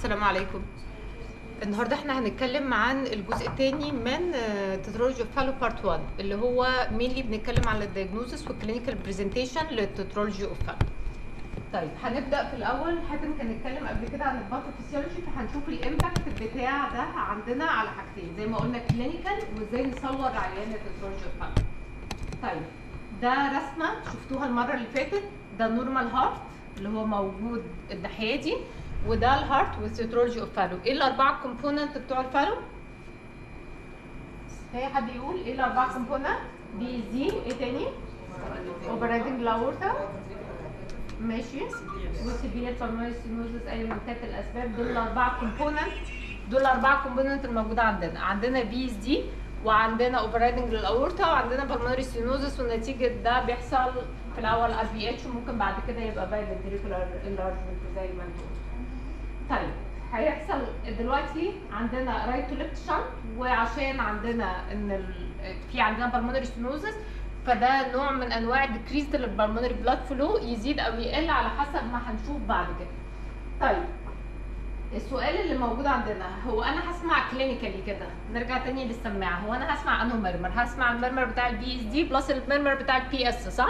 السلام عليكم النهارده احنا هنتكلم عن الجزء الثاني من تترولوجي اوف فالو بارت 1 اللي هو مينلي بنتكلم على الدياجنوزس والكلينيكال برزنتيشن للتترولوجي اوف فالو طيب هنبدا في الاول حاتم كان اتكلم قبل كده عن الباثوفيسيولوجي فهنشوف الامباكت بتاع ده عندنا على حاجتين زي ما قلنا كلينيكال وازاي نصور عيان التترولوجي اوف فالو طيب ده رسمه شفتوها المره اللي فاتت ده نورمال هارت اللي هو موجود الناحيه دي وده الهارت والسيترولوجي اوف فالو ايه الاربعه كومبوننت بتوع الفالو هي حد يقول ايه الاربعه كومبوننت بي زي ايه تاني اوبريتنج لاورتا ماشي وسيبيريال بالمونري ستينوزس اي من كانت الاسباب دول الاربعه كومبوننت دول الاربعه كومبوننت الموجوده عندنا عندنا بي اس دي وعندنا اوفررايدنج للاورتا وعندنا بالمونري ستينوزس ونتيجه ده بيحصل في الاول ار بي اتش وممكن بعد كده يبقى باين الدريكولار انلارجمنت زي ما انتم طيب هيحصل دلوقتي عندنا رايت تو ليفت شنط وعشان عندنا ان ال... في عندنا بالمونري ستينوزس فده نوع من انواع الديكريز للبالمونري بلاد فلو يزيد او يقل على حسب ما هنشوف بعد كده. طيب السؤال اللي موجود عندنا هو انا هسمع كلينيكالي كده نرجع تاني للسماعه هو انا هسمع انه مرمر هسمع المرمر بتاع البي اس دي بلس المرمر بتاع البي اس صح؟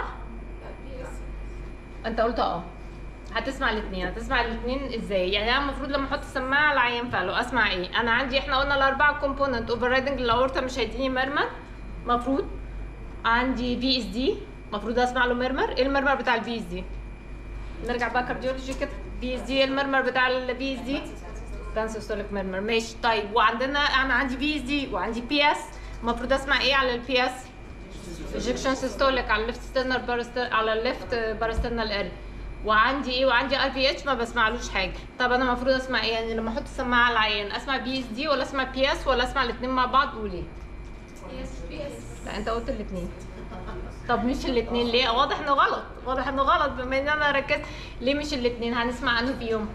انت قلت اه هتسمع الاثنين هتسمع الاثنين ازاي يعني انا المفروض لما احط السماعه على العيان فعله اسمع ايه انا عندي احنا قلنا الاربعه كومبوننت اوفر رايدنج الاورتا مش هيديني مرمر المفروض عندي في اس دي المفروض اسمع له مرمر ايه المرمر بتاع الفي اس دي نرجع بقى كارديولوجي كده في اس دي المرمر بتاع الفي اس دي ترانسستوليك مرمر ماشي طيب وعندنا انا عندي في اس دي وعندي بي اس المفروض اسمع ايه على البي اس ايجكشن سيستوليك على الليفت ستيرنال باراست على الليفت باراسترنال اري وعندي ايه وعندي ار بي اتش ما بسمعلوش حاجه طب انا المفروض اسمع ايه يعني لما احط السماعه على العيان اسمع بي اس دي ولا اسمع بي اس ولا اسمع الاثنين مع بعض وليه لا انت قلت الاثنين طب مش الاثنين ليه واضح انه غلط واضح انه غلط بما ان انا ركزت ليه مش الاثنين هنسمع انه فيهم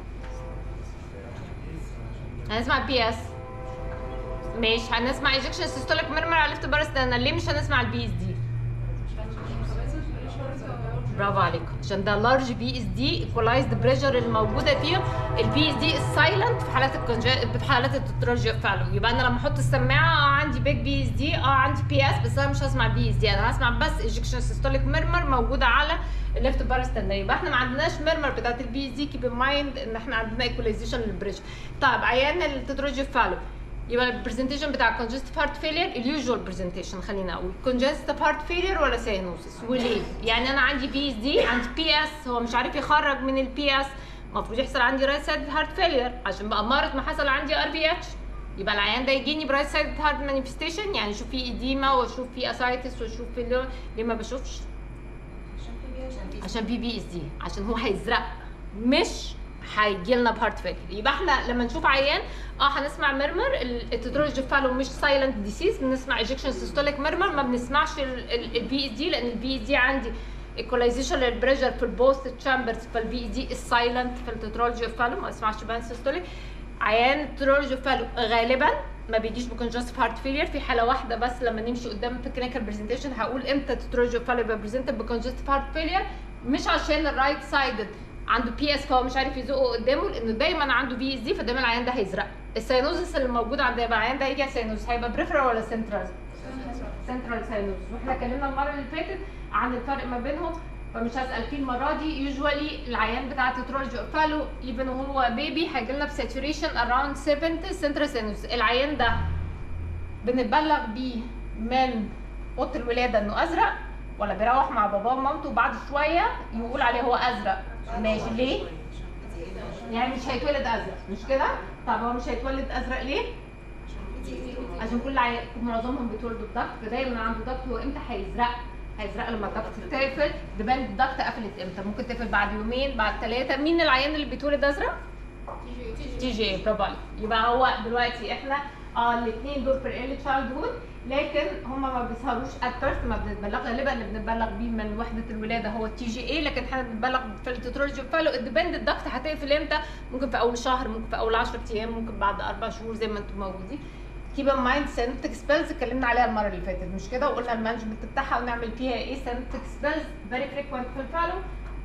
هنسمع بي اس ماشي هنسمع ايجكشن سيستوليك ميرمر على ليفت باراسترنال ليه مش هنسمع البي اس دي برافو عليكم عشان ده لارج بي اس دي ايكولايزد بريشر الموجوده فيه البي اس دي السايلنت في حالات الكونجا في حالات التترولوجي فعلا يبقى انا لما احط السماعه اه عندي بيج بي اس دي اه عندي بي اس بس انا مش هسمع بي اس دي انا هسمع بس ايجكشن سيستوليك ميرمر موجوده على الليفت باراسترنال يبقى احنا ما عندناش ميرمر بتاعت البي اس دي كيب ان مايند ان احنا عندنا ايكولايزيشن للبريشر طيب عيان التترولوجي فالو يبقى البرزنتيشن بتاع الكونجستيف هارت فيلير اليوجوال برزنتيشن خلينا اقول كونجستيف هارت فيلير ولا ساينوسس وليه؟ يعني انا عندي بي اس دي عندي بي اس هو مش عارف يخرج من البي اس المفروض يحصل عندي رايت سايد هارت فيلير عشان بقى مرض ما حصل عندي ار بي اتش يبقى العيان ده يجيني برايت سايد هارت مانيفستيشن يعني اشوف فيه اديما واشوف فيه اسايتس واشوف فيه ليه ما بشوفش؟ عشان في بي اس دي عشان هو هيزرق مش هيجي لنا بهارت فيلير يبقى احنا لما نشوف عيان اه هنسمع مرمر التترولوجي فالو مش سايلنت ديسيز بنسمع ايجكشن سيستوليك مرمر ما بنسمعش البي اس دي لان البي اس دي عندي ايكولايزيشن للبريشر في البوست تشامبرز فالبي اس دي السايلنت في التترولوجي فالو ما اسمعش بان سيستوليك عيان التترولوجي فالو غالبا ما بيجيش بكونجستيف هارت فيلير في حاله واحده بس لما نمشي قدام في كلينيكال برزنتيشن هقول امتى التترولوجي فالو يبقى بريزنتد بكونجستيف هارت فيلير مش عشان الرايت سايدد عنده بي اس فهو مش عارف يزقه قدامه لانه دايما عنده بي اس دي فدايما العيان ده هيزرق الساينوزس اللي موجود عند العيان ده هيجي ساينوزس هيبقى بريفرال ولا سنترال سنترال ساينوزس واحنا اتكلمنا المره اللي فاتت عن الفرق ما بينهم فمش هسال فيه المره دي يوجوالي العيان بتاع التترولوجي فالو ايفن وهو بيبي هيجي لنا بساتوريشن اراوند 70 سنترال ساينوزس العيان ده بنتبلغ بيه من اوضه الولاده انه ازرق ولا بيروح مع باباه ومامته وبعد شويه يقول عليه هو ازرق ماشي ليه؟ يعني مش هيتولد ازرق مش كده؟ طب هو مش هيتولد ازرق ليه؟ عشان كل عي... معظمهم بيتولدوا بضغط فدايما عنده ضغط هو امتى هيزرق؟ هيزرق لما الضغط تقفل ديبند الضغط قفلت امتى؟ ممكن تقفل بعد يومين بعد ثلاثه مين العيان اللي بيتولد ازرق؟ تي جي برافو عليك يبقى هو دلوقتي احنا اه الاثنين دول في الايرلي تشايلد هود لكن هم ما بيظهروش ات بيرث ما بنتبلغ غالبا اللي بنتبلغ بيه من وحده الولاده هو التي جي اي لكن احنا بنتبلغ في التترولوجي فالو الديبند الضغط هتقفل امتى؟ ممكن في اول شهر ممكن في اول 10 ايام ممكن بعد اربع شهور زي ما انتم موجودين كيب ان مايند سينتك سبيلز اتكلمنا عليها المره اللي فاتت مش كده وقلنا المانجمنت بتاعها ونعمل فيها ايه سينتك سبيلز فيري فريكوينت في الفالو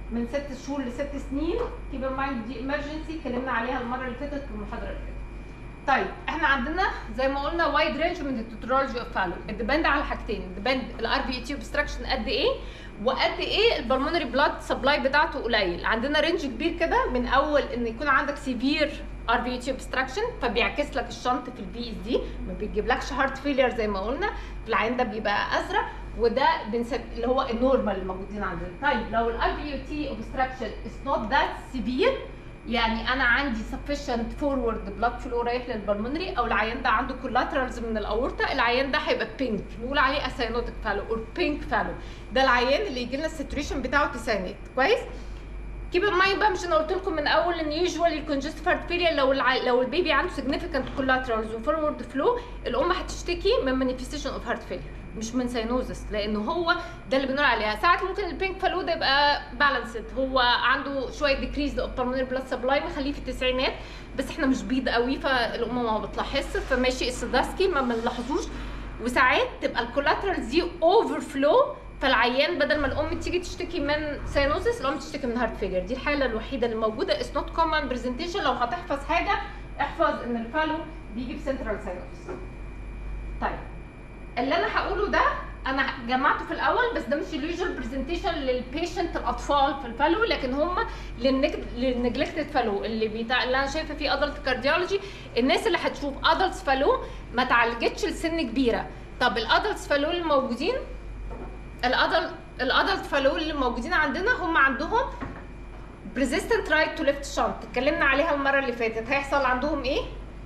من ست شهور لست سنين كيب ان مايند دي امرجنسي اتكلمنا عليها المره اللي فاتت في المحاضره اللي فاتت طيب احنا عندنا زي ما قلنا وايد رينج من التوترولوجي اوف فالو الديبند على حاجتين الديبند الار بي تي اوبستراكشن قد ايه وقد ايه البلمونري بلاد سبلاي بتاعته قليل عندنا رينج كبير كده من اول ان يكون عندك سيفير ار بي تي اوبستراكشن فبيعكس لك الشنط في البي اس دي ما بيجيبلكش هارت فيلير زي ما قلنا في العين ده بيبقى ازرق وده بنسب اللي هو النورمال اللي موجودين عندنا طيب لو الار بي تي اوبستراكشن از نوت ذات سيفير يعني انا عندي sufficient forward blood flow رايح للبلمونري او العيان ده عنده collaterals من الاورطه العيان ده هيبقى بينك نقول عليه اسينوتيك فالو اور بينك فالو ده العيان اللي يجي لنا الساتوريشن بتاعه تسعينات كويس كيب ان مايند بقى مش انا قلت لكم من اول ان يوجوالي الكونجستيف هارت فيلير لو الع... لو البيبي عنده significant collaterals وفورورد فلو الام هتشتكي من مانيفستيشن اوف هارت فيلير مش من ساينوزس لان هو ده اللي بنقول عليها ساعات ممكن البينك فالو ده يبقى بالانسد هو عنده شويه ديكريز اوف بالمونري بلاد سبلاي مخليه في التسعينات بس احنا مش بيض قوي فالام ما بتلاحظش فماشي السداسكي ما بنلاحظوش وساعات تبقى الكولاترالز دي اوفر فلو فالعيان بدل ما الام تيجي تشتكي من ساينوزس الام تشتكي من هارت فيلير دي الحاله الوحيده اللي موجوده اتس نوت كومن برزنتيشن لو هتحفظ حاجه احفظ ان الفالو بيجي بسنترال ساينوزس طيب اللي انا هقوله ده انا جمعته في الاول بس ده مش اليوجوال برزنتيشن للبيشنت الاطفال في الفالو لكن هم للنجلكتد فالو اللي بيتع... اللي انا شايفه فيه ادلت كارديولوجي الناس اللي هتشوف ادلتس فالو ما تعالجتش لسن كبيره طب الادلتس فالو اللي موجودين الادلت الادلت فالو اللي موجودين عندنا هم عندهم بريزيستنت رايت تو ليفت شنط اتكلمنا عليها المره اللي فاتت هيحصل عندهم ايه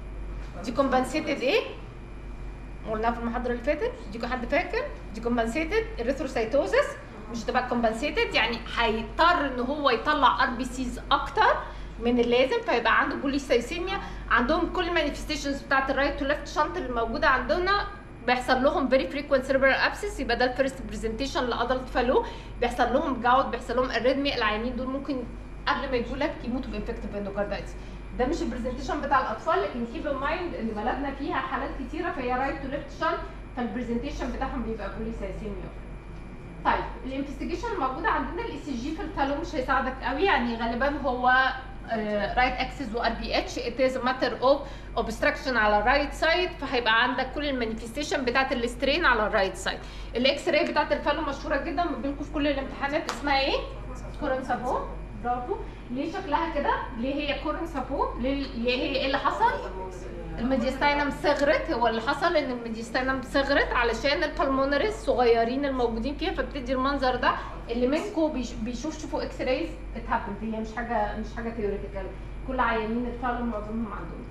دي كومبنسيتد ايه قلناها في المحاضره اللي فاتت دي حد فاكر دي كومبنسيتد اريثروسايتوزس مش هتبقى كومبنسيتد يعني هيضطر ان هو يطلع ار بي سيز اكتر من اللازم فيبقى عنده بوليسايسيميا عندهم كل المانيفستيشنز بتاعت الرايت تو ليفت شنط اللي موجوده عندنا بيحصل لهم فيري فريكوينت سيربرال ابسس يبقى ده الفيرست برزنتيشن لادلت فالو بيحصل لهم جاوت بيحصل لهم اريثميا العيانين دول ممكن قبل ما يجوا لك يموتوا بانفكتيف اندوكاردايتس ده مش البرزنتيشن بتاع الاطفال لكن كيب ان مايند ان بلدنا فيها حالات كتيره فهي رايت تو ليفت شنط فالبرزنتيشن بتاعهم بيبقى بوليسايسيميا طيب الانفستيجيشن الموجوده عندنا الاي سي جي في الفالو مش هيساعدك قوي يعني غالبا هو رايت اكسس وار بي اتش ات از ماتر اوف اوبستراكشن على الرايت سايد فهيبقى عندك كل المانيفستيشن بتاعت الاسترين على الرايت سايد الاكس راي بتاعت الفالو مشهوره جدا بينكم في كل الامتحانات اسمها ايه؟ كورن سابو برافو ليه شكلها كده؟ ليه هي كورن سابو؟ ليه ليه هي ايه اللي حصل؟ الميديستاينم صغرت هو اللي حصل ان الميديستاينم صغرت علشان البلمونري الصغيرين الموجودين فيها فبتدي المنظر ده اللي منكم بيشوف شوفوا اكس رايز اتهابن هي مش حاجه مش حاجه ثيوريتيكال كل عيانين الفالو معظمهم عندهم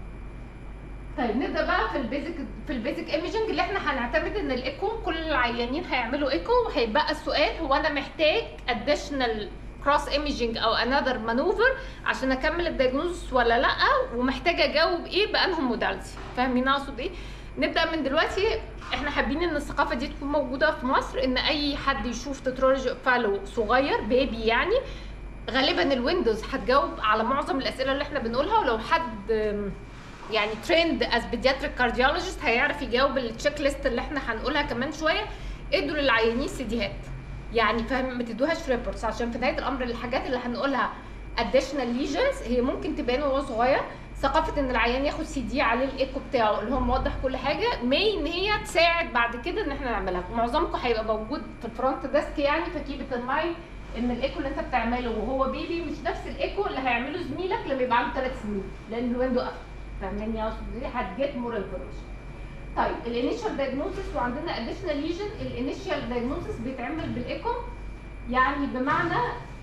طيب نبدا بقى في البيزك في البيزك ايمجنج اللي احنا هنعتمد ان الايكو كل العيانين هيعملوا ايكو وهيبقى السؤال هو انا محتاج اديشنال كروس ايمجنج او انذر مانوفر عشان اكمل الدايجنوز ولا لا ومحتاجه اجاوب ايه بانهم مودالتي فاهمين اقصد ايه نبدا من دلوقتي احنا حابين ان الثقافه دي تكون موجوده في مصر ان اي حد يشوف تترولوجي فالو صغير بيبي يعني غالبا الويندوز هتجاوب على معظم الاسئله اللي احنا بنقولها ولو حد يعني تريند از بيدياتريك كارديولوجيست هيعرف يجاوب التشيك ليست اللي احنا هنقولها كمان شويه ادوا للعيانين سيديهات يعني فاهم ما تدوهاش ريبورتس عشان في نهايه الامر الحاجات اللي هنقولها اديشنال ليجنز هي ممكن تبان وهو صغير ثقافه ان العيان ياخد سي دي عليه الايكو بتاعه اللي هو موضح كل حاجه مي ان هي تساعد بعد كده ان احنا نعملها معظمكم هيبقى موجود في الفرونت ديسك يعني فكيبه المايند ان الايكو اللي انت بتعمله وهو بيبي مش نفس الايكو اللي هيعمله زميلك لما يبقى عنده ثلاث سنين لان الويندو قفل فاهماني اقصد ايه هتجيت مور انفورميشن طيب الانيشال دايجنوستس وعندنا اديشنال ليجن الانيشال دايجنوستس بيتعمل بالايكو يعني بمعنى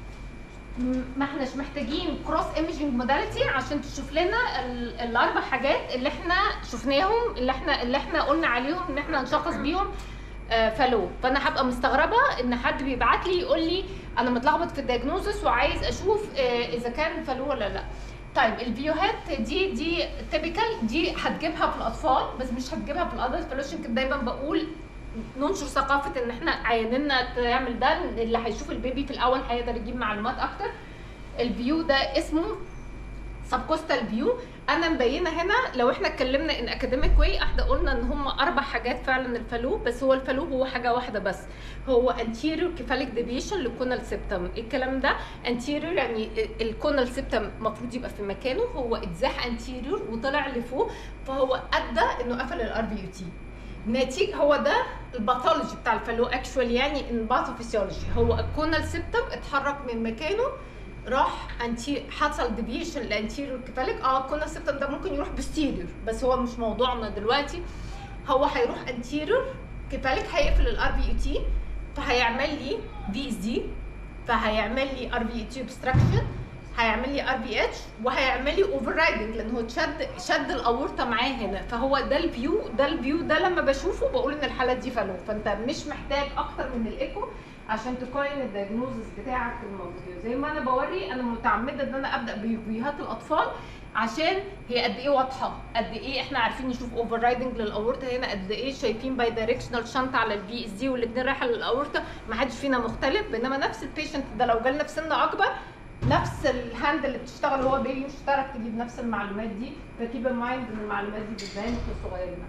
ما احناش محتاجين كروس ايمجنج موداليتي عشان تشوف لنا الاربع حاجات اللي احنا شفناهم اللي احنا اللي احنا قلنا عليهم ان احنا نشخص بيهم فالو فانا هبقى مستغربه ان حد بيبعت لي يقول لي انا متلخبط في الدايجنوزس وعايز اشوف اذا كان فالو ولا لا طيب الفيوهات دي دي تيبيكال دي هتجيبها في الاطفال بس مش هتجيبها في الادلت فلوشن كده دايما بقول ننشر ثقافه ان احنا عيننا تعمل ده اللي هيشوف البيبي في الاول هيقدر يجيب معلومات اكتر الفيو ده اسمه سبكوستال فيو انا مبينه هنا لو احنا اتكلمنا ان اكاديميك واي احنا قلنا ان هم اربع حاجات فعلا الفالو بس هو الفالو هو حاجه واحده بس هو anterior cephalic deviation للكونال سيبتم الكلام ده anterior يعني الكونال سيبتم المفروض يبقى في مكانه هو اتزاح anterior وطلع لفوق فهو ادى انه قفل الار بي يو تي نتيجة هو ده الباثولوجي بتاع الفالو اكشوال يعني ان باثوفيسيولوجي هو الكونال سيبتم اتحرك من مكانه راح انتي حصل ديفيشن لانتيريور كيفاليك اه الكونال سيبتم ده ممكن يروح بستيريور بس هو مش موضوعنا دلوقتي هو هيروح انتيريور كيفاليك هيقفل الار بي اي تي فهيعمل لي في اس دي فهيعمل لي ار بي اي تي اوبستراكشن هيعمل لي ار بي اتش وهيعمل لي اوفر رايدنج لان هو شد شد الاورطه معاه هنا فهو ده الفيو ده الفيو ده لما بشوفه بقول ان الحاله دي فالو فانت مش محتاج اكتر من الايكو عشان تقارن الدايجنوزس بتاعك الموجود زي ما انا بوري انا متعمده ان انا ابدا بفيديوهات الاطفال عشان هي قد ايه واضحه قد ايه احنا عارفين نشوف اوفر رايدنج للاورطه هنا قد ايه شايفين باي دايركشنال شنط على البي اس دي والاثنين رايحه للاورطه ما حدش فينا مختلف بينما نفس البيشنت ده لو جالنا في سن اكبر نفس الهاند اللي بتشتغل هو بيبي مش هتعرف تجيب نفس المعلومات دي فكيب ان مايند ان المعلومات دي بتبان في الصغيرين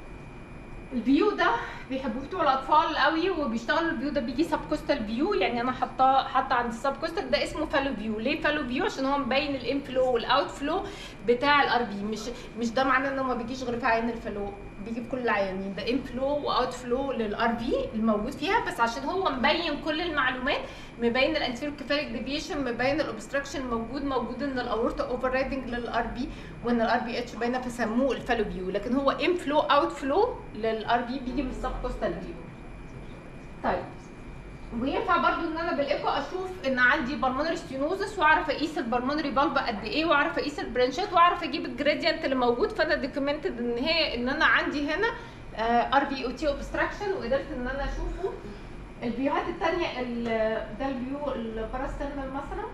الفيو ده بيحبوه بتوع الاطفال قوي وبيشتغلوا الفيو ده بيجي سب كوستال فيو يعني انا حاطاه حاطه عند السب كوستال ده اسمه فالو فيو ليه فالو فيو عشان هو مبين الانفلو والاوت فلو بتاع الار بي مش مش ده معناه انه ما بيجيش غير في عين الفلو بيجي في كل العيانين ده انفلو واوت فلو للار بي الموجود فيها بس عشان هو مبين كل المعلومات مبين الانتيريور كيفاليك ديفيشن مبين الاوبستراكشن موجود موجود ان الاورتا اوفر رايدنج للار بي وان الار بي اتش باينه فسموه الفالو فيو لكن هو انفلو اوت فلو للار بي بيجي من السب كوستال فيو طيب وينفع برضو ان انا بالايكو اشوف ان عندي بالمونري ستينوزس واعرف اقيس البالمونري بالب قد ايه واعرف اقيس البرانشات واعرف اجيب الجراديانت اللي موجود فانا دوكيومنتد ان هي ان انا عندي هنا ار بي او تي اوبستراكشن وقدرت ان انا اشوفه الفيوهات الثانيه ده الفيو الباراسترنال مثلا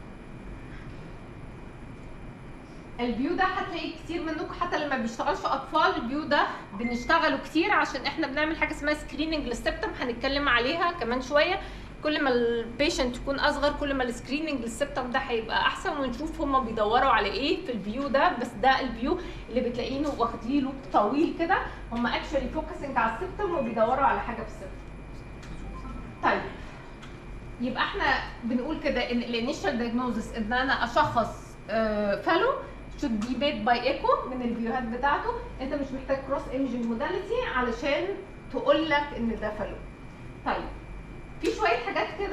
الفيو ده هتلاقي كتير منكم حتى لما بيشتغلش اطفال الفيو ده بنشتغله كتير عشان احنا بنعمل حاجه اسمها سكريننج للسبتم هنتكلم عليها كمان شويه كل ما البيشنت يكون اصغر كل ما السكريننج للسبتم ده هيبقى احسن ونشوف هما بيدوروا على ايه في الفيو ده بس ده الفيو اللي بتلاقينه واخدينه طويل كده هما اكشولي فوكسنج على السبتم وبيدوروا على حاجه في السبتم طيب يبقى احنا بنقول كده ان الانيشال دايجنوزس ان انا اشخص فالو should be made by echo من الفيوهات بتاعته انت مش محتاج كروس ايمجنج موداليتي علشان تقول لك ان ده فالو طيب في شويه حاجات كده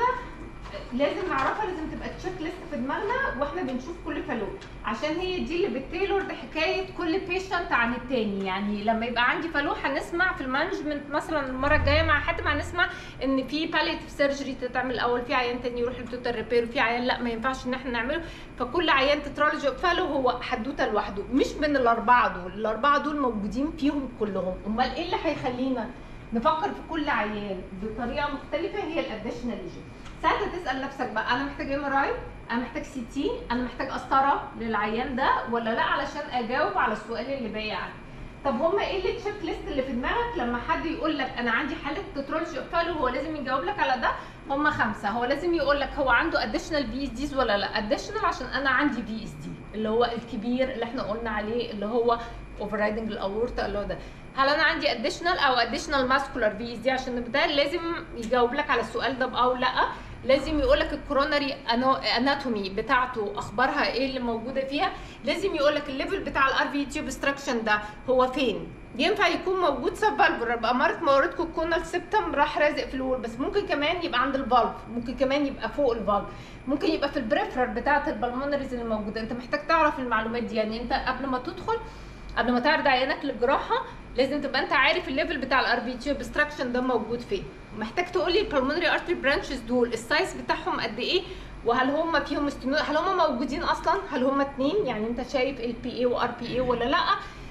لازم نعرفها لازم تبقى تشيك ليست في دماغنا واحنا بنشوف كل فالو عشان هي دي اللي بتيلور حكايه كل بيشنت عن التاني يعني لما يبقى عندي فالو هنسمع في المانجمنت مثلا المره الجايه مع حاتم هنسمع ان في باليتيف سيرجري تتعمل الاول في عيان تاني يروح لتوتال ريبير وفي عيان لا ما ينفعش ان احنا نعمله فكل عيان تترولوجي فالو هو حدوته لوحده مش من الاربعه دول الاربعه دول موجودين فيهم كلهم امال ايه اللي هيخلينا نفكر في كل عيان بطريقه مختلفه هي الاديشنال ليجن ساعتها تسال نفسك بقى انا محتاج ام ار اي انا محتاج سي تي انا محتاج قسطره للعيان ده ولا لا علشان اجاوب على السؤال اللي باقي عندي طب هما ايه اللي تشيك ليست اللي في دماغك لما حد يقول لك انا عندي حاله تترولوجي فالو هو لازم يجاوب لك على ده هما خمسه هو لازم يقول لك هو عنده اديشنال في اس ديز ولا لا اديشنال عشان انا عندي في اس دي اللي هو الكبير اللي احنا قلنا عليه اللي هو اوفر رايدنج الاورتا اللي هو ده هل انا عندي اديشنال او اديشنال ماسكولار في اس دي عشان ده لازم يجاوب لك على السؤال ده باه لا لازم يقول لك الكوروناري اناتومي بتاعته اخبارها ايه اللي موجوده فيها لازم يقول لك الليفل بتاع الار في تيوب ستراكشن ده هو فين ينفع يكون موجود سب فالفر يبقى مرت موردكم الكونال سيبتم راح رازق في الول بس ممكن كمان يبقى عند الفالف ممكن كمان يبقى فوق الفالف ممكن يبقى في البريفرال بتاعه البلمونريز اللي موجوده انت محتاج تعرف المعلومات دي يعني انت قبل ما تدخل قبل ما تعرض عينك للجراحه لازم تبقى انت عارف الليفل بتاع الار بي تيوب ستراكشن ده موجود فين محتاج تقول لي البلمونري ارتري برانشز دول السايز بتاعهم قد ايه وهل هم فيهم استنو... هل هم موجودين اصلا هل هم اتنين يعني انت شايف ال بي اي وار بي اي ولا لا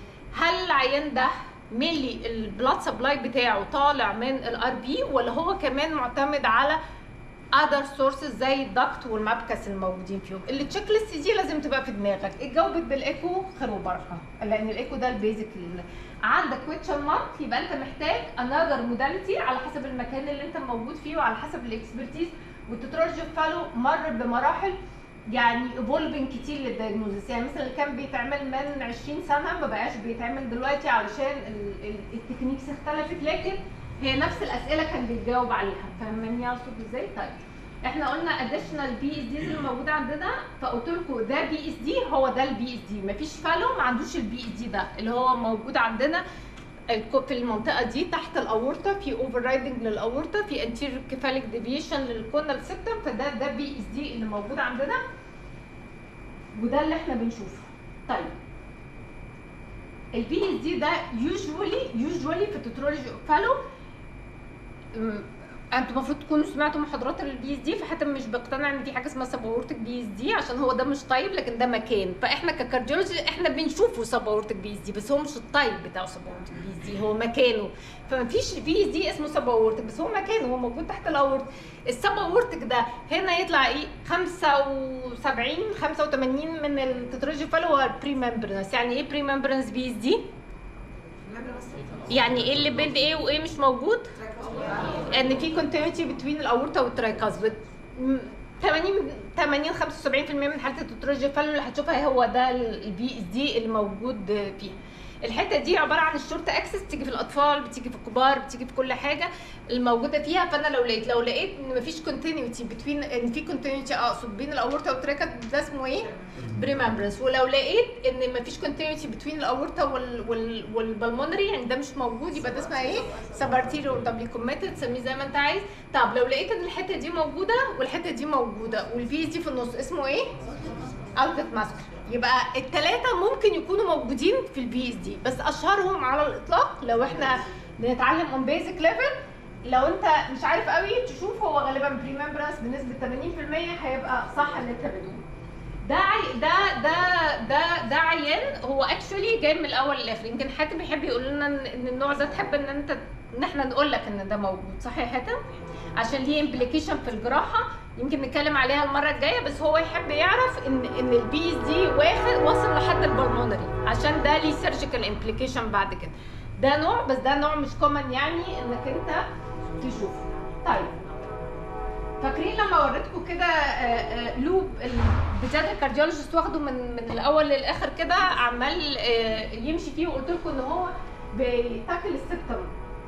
هل العيان ده ميلي البلاد سبلاي بتاعه طالع من الار بي ولا هو كمان معتمد على اذر سورسز زي الضغط والمبكس الموجودين فيهم اللي تشيك ليست دي لازم تبقى في دماغك اتجاوبت بالايكو خير وبركه لان الايكو ده البيزك عندك كويتشن مارك يبقى انت محتاج انذر موداليتي على حسب المكان اللي انت موجود فيه وعلى حسب الاكسبرتيز والتترولوجي فالو مر بمراحل يعني ايفولفنج كتير للدايجنوزس يعني مثلا اللي كان بيتعمل من 20 سنه ما بقاش بيتعمل دلوقتي علشان ال- ال- التكنيكس اختلفت لكن هي نفس الاسئله كان بيتجاوب عليها فاهماني اقصد ازاي طيب احنا قلنا اديشنال بي اس ديز اللي موجوده عندنا فقلت لكم ده بي اس دي هو ده البي اس دي مفيش فالو ما عندوش البي اس دي ده اللي هو موجود عندنا الكو- في المنطقه دي تحت الاورطه في اوفر رايدنج للاورطه في انتيريور كيفاليك ديفيشن للكونال سيبتم فده ده بي اس دي اللي موجود عندنا وده اللي احنا بنشوفه طيب البي اس دي ده يوجوالي يوجوالي في التترولوجي فالو انتوا المفروض تكونوا سمعتوا محاضرات البي اس دي فحتى مش بقتنع ان في حاجه اسمها سبورتك بي اس دي عشان هو ده مش طيب لكن ده مكان فاحنا ككارديولوجي احنا بنشوفه سبورتك بي اس دي بس هو مش الطيب بتاع سبورتك بي اس دي هو مكانه فمفيش بي اس دي اسمه سبورتك بس هو مكانه هو موجود تحت الاورتك السبورتك ده هنا يطلع ايه 75 85 من التترولوجي فالو هو البري ممبرنس يعني ايه بري ممبرنس بي اس دي يعني ايه اللي بين ايه وايه مش موجود ان في كونتينيتي بتوين الاورطه والترايكاسبيد 80 80 75% من حالات التتروجي فالو اللي هتشوفها هو ده البي اس دي اللي موجود فيها الحته دي عباره عن الشورت اكسس بتيجي في الاطفال بتيجي في الكبار بتيجي في كل حاجه الموجوده فيها فانا لو لقيت لو لقيت ان مفيش كونتينيوتي بتوين ان في كونتينيوتي اقصد بين الاورطه والترايكاسبيد ده اسمه ايه؟ بريمبرنس ولو لقيت ان مفيش كونتينيوتي بتوين الاورطه وال وال والبلمونري يعني ده مش موجود يبقى ده اسمها ايه؟ سبارتيريو دبلي كوميتد تسميه زي ما انت عايز طب لو لقيت ان الحته دي موجوده والحته دي موجوده والبي اس دي في النص اسمه ايه؟ اوتلت ماسكر يبقى الثلاثه ممكن يكونوا موجودين في البي اس دي بس اشهرهم على الاطلاق لو احنا بنتعلم اون بيزك ليفل لو انت مش عارف قوي تشوف هو غالبا بريمبرنس بنسبه 80% هيبقى صح اللي انت بتقوله ده عي... ده ده ده ده عيان هو اكشولي جاي من الاول للاخر يمكن حاتم بيحب يقول لنا ان إن النوع ده تحب ان انت ان احنا نقول لك ان ده موجود صح يا حاتم عشان ليه امبليكيشن في الجراحه يمكن نتكلم عليها المره الجايه بس هو يحب يعرف ان ان البي اس دي واخد واصل لحد البلمونري عشان ده ليه سيرجيكال امبليكيشن بعد كده ده نوع بس ده نوع مش كومن يعني انك انت تشوفه طيب فاكرين لما وريتكم كده آه، آه، لوب ال- بتاعت الكارديولوجيست واخده من من الاول للاخر كده عمال آه، يمشي فيه وقلت لكم ان هو بيتاكل السبتم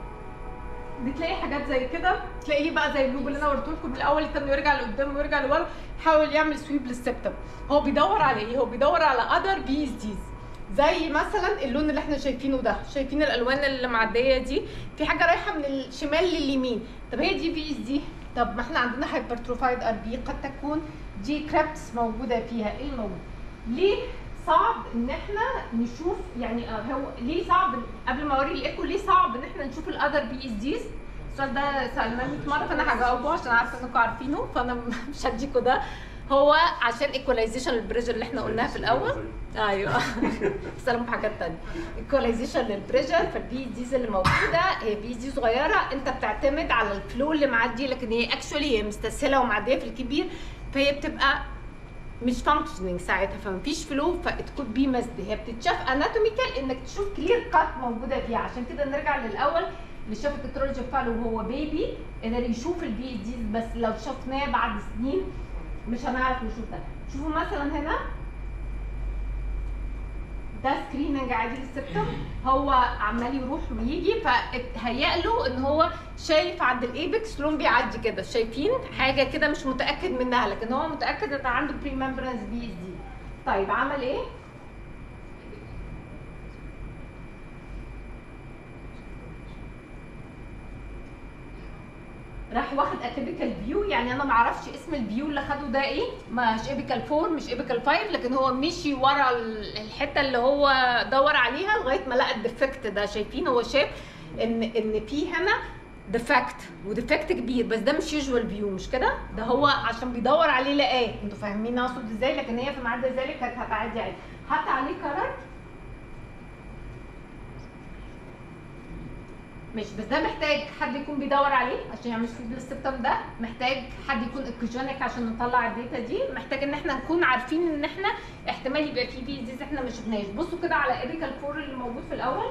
بتلاقي حاجات زي كده تلاقيه بقى زي اللوب اللي انا وريته لكم من الاول كان يرجع لقدام ويرجع لورا حاول يعمل سويب للسبتم هو بيدور على ايه هو بيدور على اذر بي اس ديز زي مثلا اللون اللي احنا شايفينه ده شايفين الالوان اللي معديه دي في حاجه رايحه من الشمال لليمين طب هي دي بي اس دي طب ما احنا عندنا هايبرتروفايد ار بي قد تكون دي كريبس موجوده فيها ايه الموجود ليه صعب ان احنا نشوف يعني آه، هو ليه صعب قبل ما اوري الايكو ليه صعب ان احنا نشوف الاذر بي اس ديز السؤال ده سالناه 100 مره فانا هجاوبه عشان عارفه انكم عارفينه فانا مش هديكوا ده هو عشان ايكولايزيشن البريشر اللي احنا قلناها في الاول ايوه سلام في حاجات تانية ايكولايزيشن للبريشر فالبي ديز اللي موجوده هي بي دي صغيره انت بتعتمد على الفلو اللي معدي لكن هي اكشولي هي مستسهله ومعديه في الكبير فهي بتبقى مش فانكشننج ساعتها فمفيش فلو فات كود بي مسد هي بتتشاف اناتوميكال انك تشوف كلير كات موجوده فيها عشان كده نرجع للاول اللي شاف التترولوجي فعله وهو بيبي قدر يشوف البي دي بس لو شفناه بعد سنين مش هنعرف نشوف ده شوفوا مثلا هنا ده سكريننج عادي للسبتم هو عمال يروح ويجي فهيأ له ان هو شايف عند الايبكس لون بيعدي كده شايفين حاجه كده مش متاكد منها لكن هو متاكد ان عنده بري ممبرنس بي اس دي طيب عمل ايه راح واخد اتيبيكال فيو يعني انا ما اعرفش اسم الفيو اللي خده ده ايه مش ايبيكال 4 مش ايبيكال 5 لكن هو مشي ورا ال- الحته اللي هو دور عليها لغايه ما لقى الديفكت ده شايفين هو شاف ان ان في هنا ديفكت وديفكت كبير بس ده مش يوجوال فيو مش كده ده هو عشان بيدور عليه لقاه انتوا فاهمين اقصد ازاي لكن هي في عدا ذلك كانت هتعدي عادي حط عليه كرر مش بس ده محتاج حد يكون بيدور عليه عشان يعمل فيد للسبتم ده محتاج حد يكون اكوجينيك عشان نطلع الداتا دي محتاج ان احنا نكون عارفين ان احنا احتمال يبقى في بي ديز احنا ما شفناش بصوا كده على ايبيكال فور اللي موجود في الاول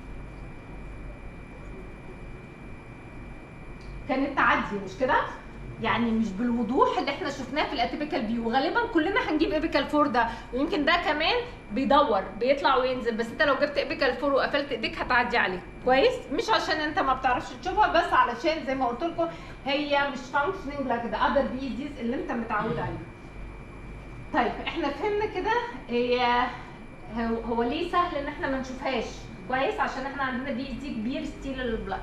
كانت تعدي مش كده يعني مش بالوضوح اللي احنا شفناه في الاتيبيكال فيو غالبا كلنا هنجيب ايبيكال 4 ده ويمكن ده كمان بيدور بيطلع وينزل بس انت لو جبت ايبيكال 4 وقفلت ايديك هتعدي عليه كويس مش عشان انت ما بتعرفش تشوفها بس علشان زي ما قلت لكم هي مش فانكشننج لايك ذا اذر بي ديز اللي انت متعود عليه طيب احنا فهمنا كده هي هو, هو ليه سهل ان احنا ما نشوفهاش كويس عشان احنا عندنا بي دي كبير ستيل للبلد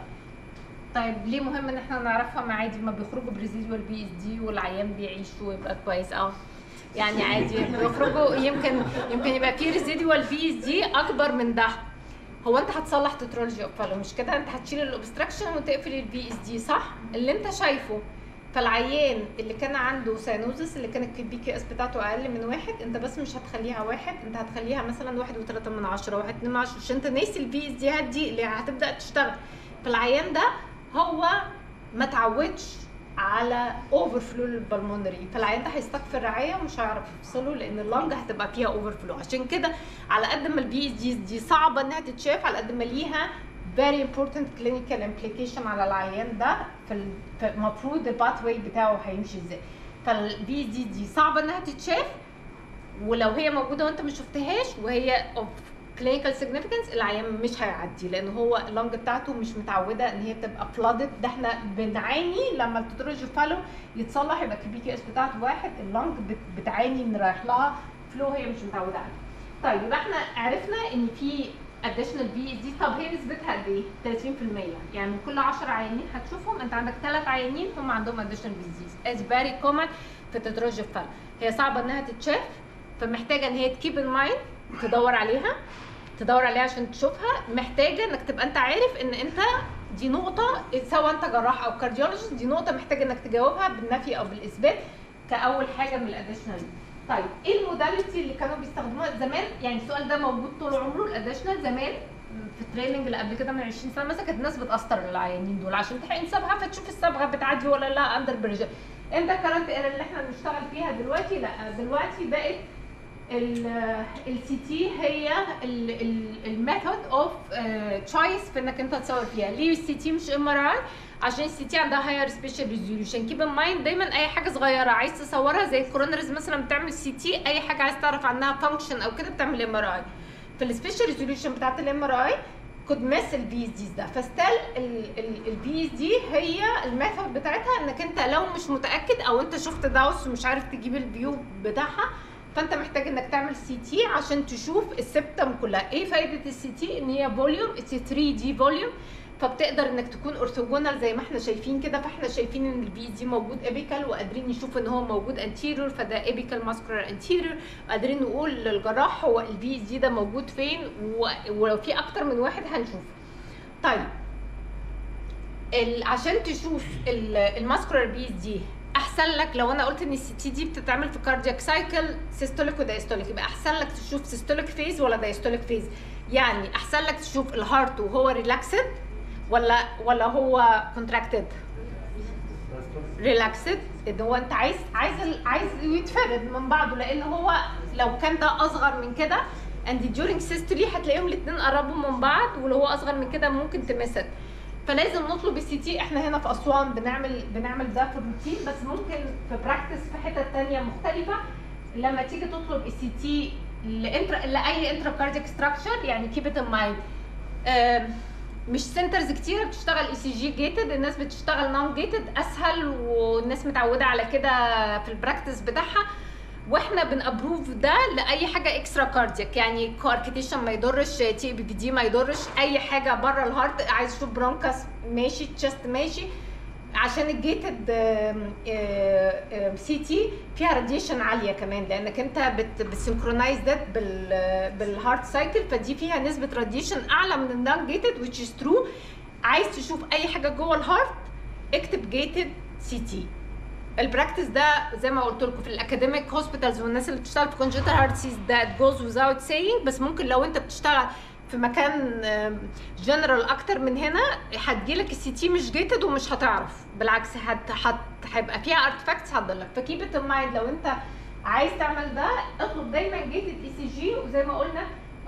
طيب ليه مهم ان احنا نعرفها ما عادي ما بيخرجوا بريزيدوال بي اس دي والعيان بيعيش ويبقى كويس اه يعني عادي بيخرجوا يمكن يمكن يبقى في ريزيدوال بي اس دي اكبر من ده هو انت هتصلح تترولوجي اوبفالو مش كده انت هتشيل الاوبستراكشن وتقفل البي اس دي صح اللي انت شايفه فالعيان اللي كان عنده ساينوزس اللي كانت البي كي اس بتاعته اقل من واحد انت بس مش هتخليها واحد انت هتخليها مثلا واحد وثلاثة من عشرة واحد اتنين من عشرة عشان انت ناسي البي اس دي هدي اللي هتبدا تشتغل فالعيان ده هو ما تعودش على اوفر فلو للبلمونري فالعيان ده هيستك في الرعايه ومش هيعرف يفصله لان اللنج هتبقى فيها اوفر فلو عشان كده على قد ما البي اس دي دي صعبه انها تتشاف على قد ما ليها very important clinical implication على العيان ده فالمفروض الباث واي بتاعه هيمشي ازاي فالبي اس دي دي صعبه انها تتشاف ولو هي موجوده وانت ما شفتهاش وهي of clinical significance العيان مش هيعدي لان هو اللنج بتاعته مش متعوده ان هي تبقى فلادد ده احنا بنعاني لما التتروجي فالو يتصلح يبقى البي كي اس بتاعته واحد اللنج بت- بتعاني ان رايح لها فلو هي مش متعوده عليه. طيب يبقى احنا عرفنا ان في اديشنال بي دي طب هي نسبتها قد ايه؟ 30% يعني من كل 10 عيانين هتشوفهم انت عندك ثلاث عيانين هم عندهم اديشنال ديزيز از فيري كومن في التتروجي فالو هي صعبه انها تتشاف فمحتاجه ان هي تكيب ان مايند تدور عليها تدور عليها عشان تشوفها محتاجه انك تبقى انت عارف ان انت دي نقطه سواء انت جراح او كارديولوجيست دي نقطه محتاج انك تجاوبها بالنفي او بالاثبات كاول حاجه من الاديشنال طيب ايه الموداليتي اللي كانوا بيستخدموها زمان يعني السؤال ده موجود طول عمره الاديشنال زمان في التريننج اللي قبل كده من 20 سنه مثلا كانت الناس بتقسطر العيانين دول عشان تحقن صبغه فتشوف الصبغه بتعدي ولا لا اندر بريشر انت كرنت اللي احنا بنشتغل فيها دلوقتي لا دلوقتي بقت السي تي هي الميثود اوف تشويس في انك انت تصور فيها ليه السي تي مش ام ار اي عشان السي تي عندها هاير سبيشال ريزوليوشن كيب ان مايند دايما اي حاجه صغيره عايز تصورها زي الكورونرز مثلا بتعمل سي تي اي حاجه عايز تعرف عنها فانكشن او كده بتعمل ام ار اي فالسبيشال ريزوليوشن بتاعت الام ار اي كود مس البي اس دي ده فستيل البي اس دي هي الميثود بتاعتها انك انت لو مش متاكد او انت شفت داوس ومش عارف تجيب الفيو بتاعها فانت محتاج انك تعمل سي تي عشان تشوف السبتم كلها ايه فايده السي تي ان هي فوليوم اتس 3 دي فوليوم فبتقدر انك تكون اورثوجونال زي ما احنا شايفين كده فاحنا شايفين ان البي دي موجود ابيكال وقادرين نشوف ان هو موجود انتيريور فده ابيكال ماسكولار انتيريور قادرين نقول للجراح هو البي دي ده موجود فين و- ولو في اكتر من واحد هنشوفه طيب ال- عشان تشوف الماسكولار بي دي احسن لك لو انا قلت ان السي تي دي بتتعمل في كاردياك سايكل سيستوليك ودايستوليك يبقى احسن لك تشوف سيستوليك فيز ولا دايستوليك فيز يعني احسن لك تشوف الهارت وهو ريلاكسد ولا ولا هو كونتراكتد ريلاكسد ان هو انت عايز عايز ال- عايز يتفرد من بعضه لان هو لو كان ده اصغر من كده and during systole هتلاقيهم الاثنين قربوا من بعض ولو هو اصغر من كده ممكن تمسك فلازم نطلب السي تي احنا هنا في اسوان بنعمل بنعمل ده في الروتين بس ممكن في براكتس في حتت تانية مختلفه لما تيجي تطلب السي تي لانترا لاي انترا كاردياك ستراكشر يعني كيب ات ان مايند مش سنترز كتيره بتشتغل اي سي جي جيتد الناس بتشتغل نون جيتد اسهل والناس متعوده على كده في البراكتس بتاعها واحنا بنابروف ده لاي حاجه اكسترا كاردياك يعني كواركتيشن ما يضرش تي بي بي دي ما يضرش اي حاجه بره الهارت عايز اشوف برونكاس ماشي تشست ماشي عشان الجيتد سي تي فيها راديشن عاليه كمان لانك انت بت بتسنكرونايز ده بال بالهارت سايكل فدي فيها نسبه راديشن اعلى من النون جيتد which is true عايز تشوف اي حاجه جوه الهارت اكتب جيتد سي تي البراكتس ده زي ما قلت لكم في الاكاديميك هوسبيتالز والناس اللي بتشتغل في كونجنتال هارت سيز ده جوز وزاوت سينج بس ممكن لو انت بتشتغل في مكان جنرال اكتر من هنا هتجيلك السي تي مش جيتد ومش هتعرف بالعكس هت هت هيبقى فيها ارتفاكتس هتضلك فكيب ات مايند لو انت عايز تعمل ده اطلب دايما جيتد اي سي جي وزي ما قلنا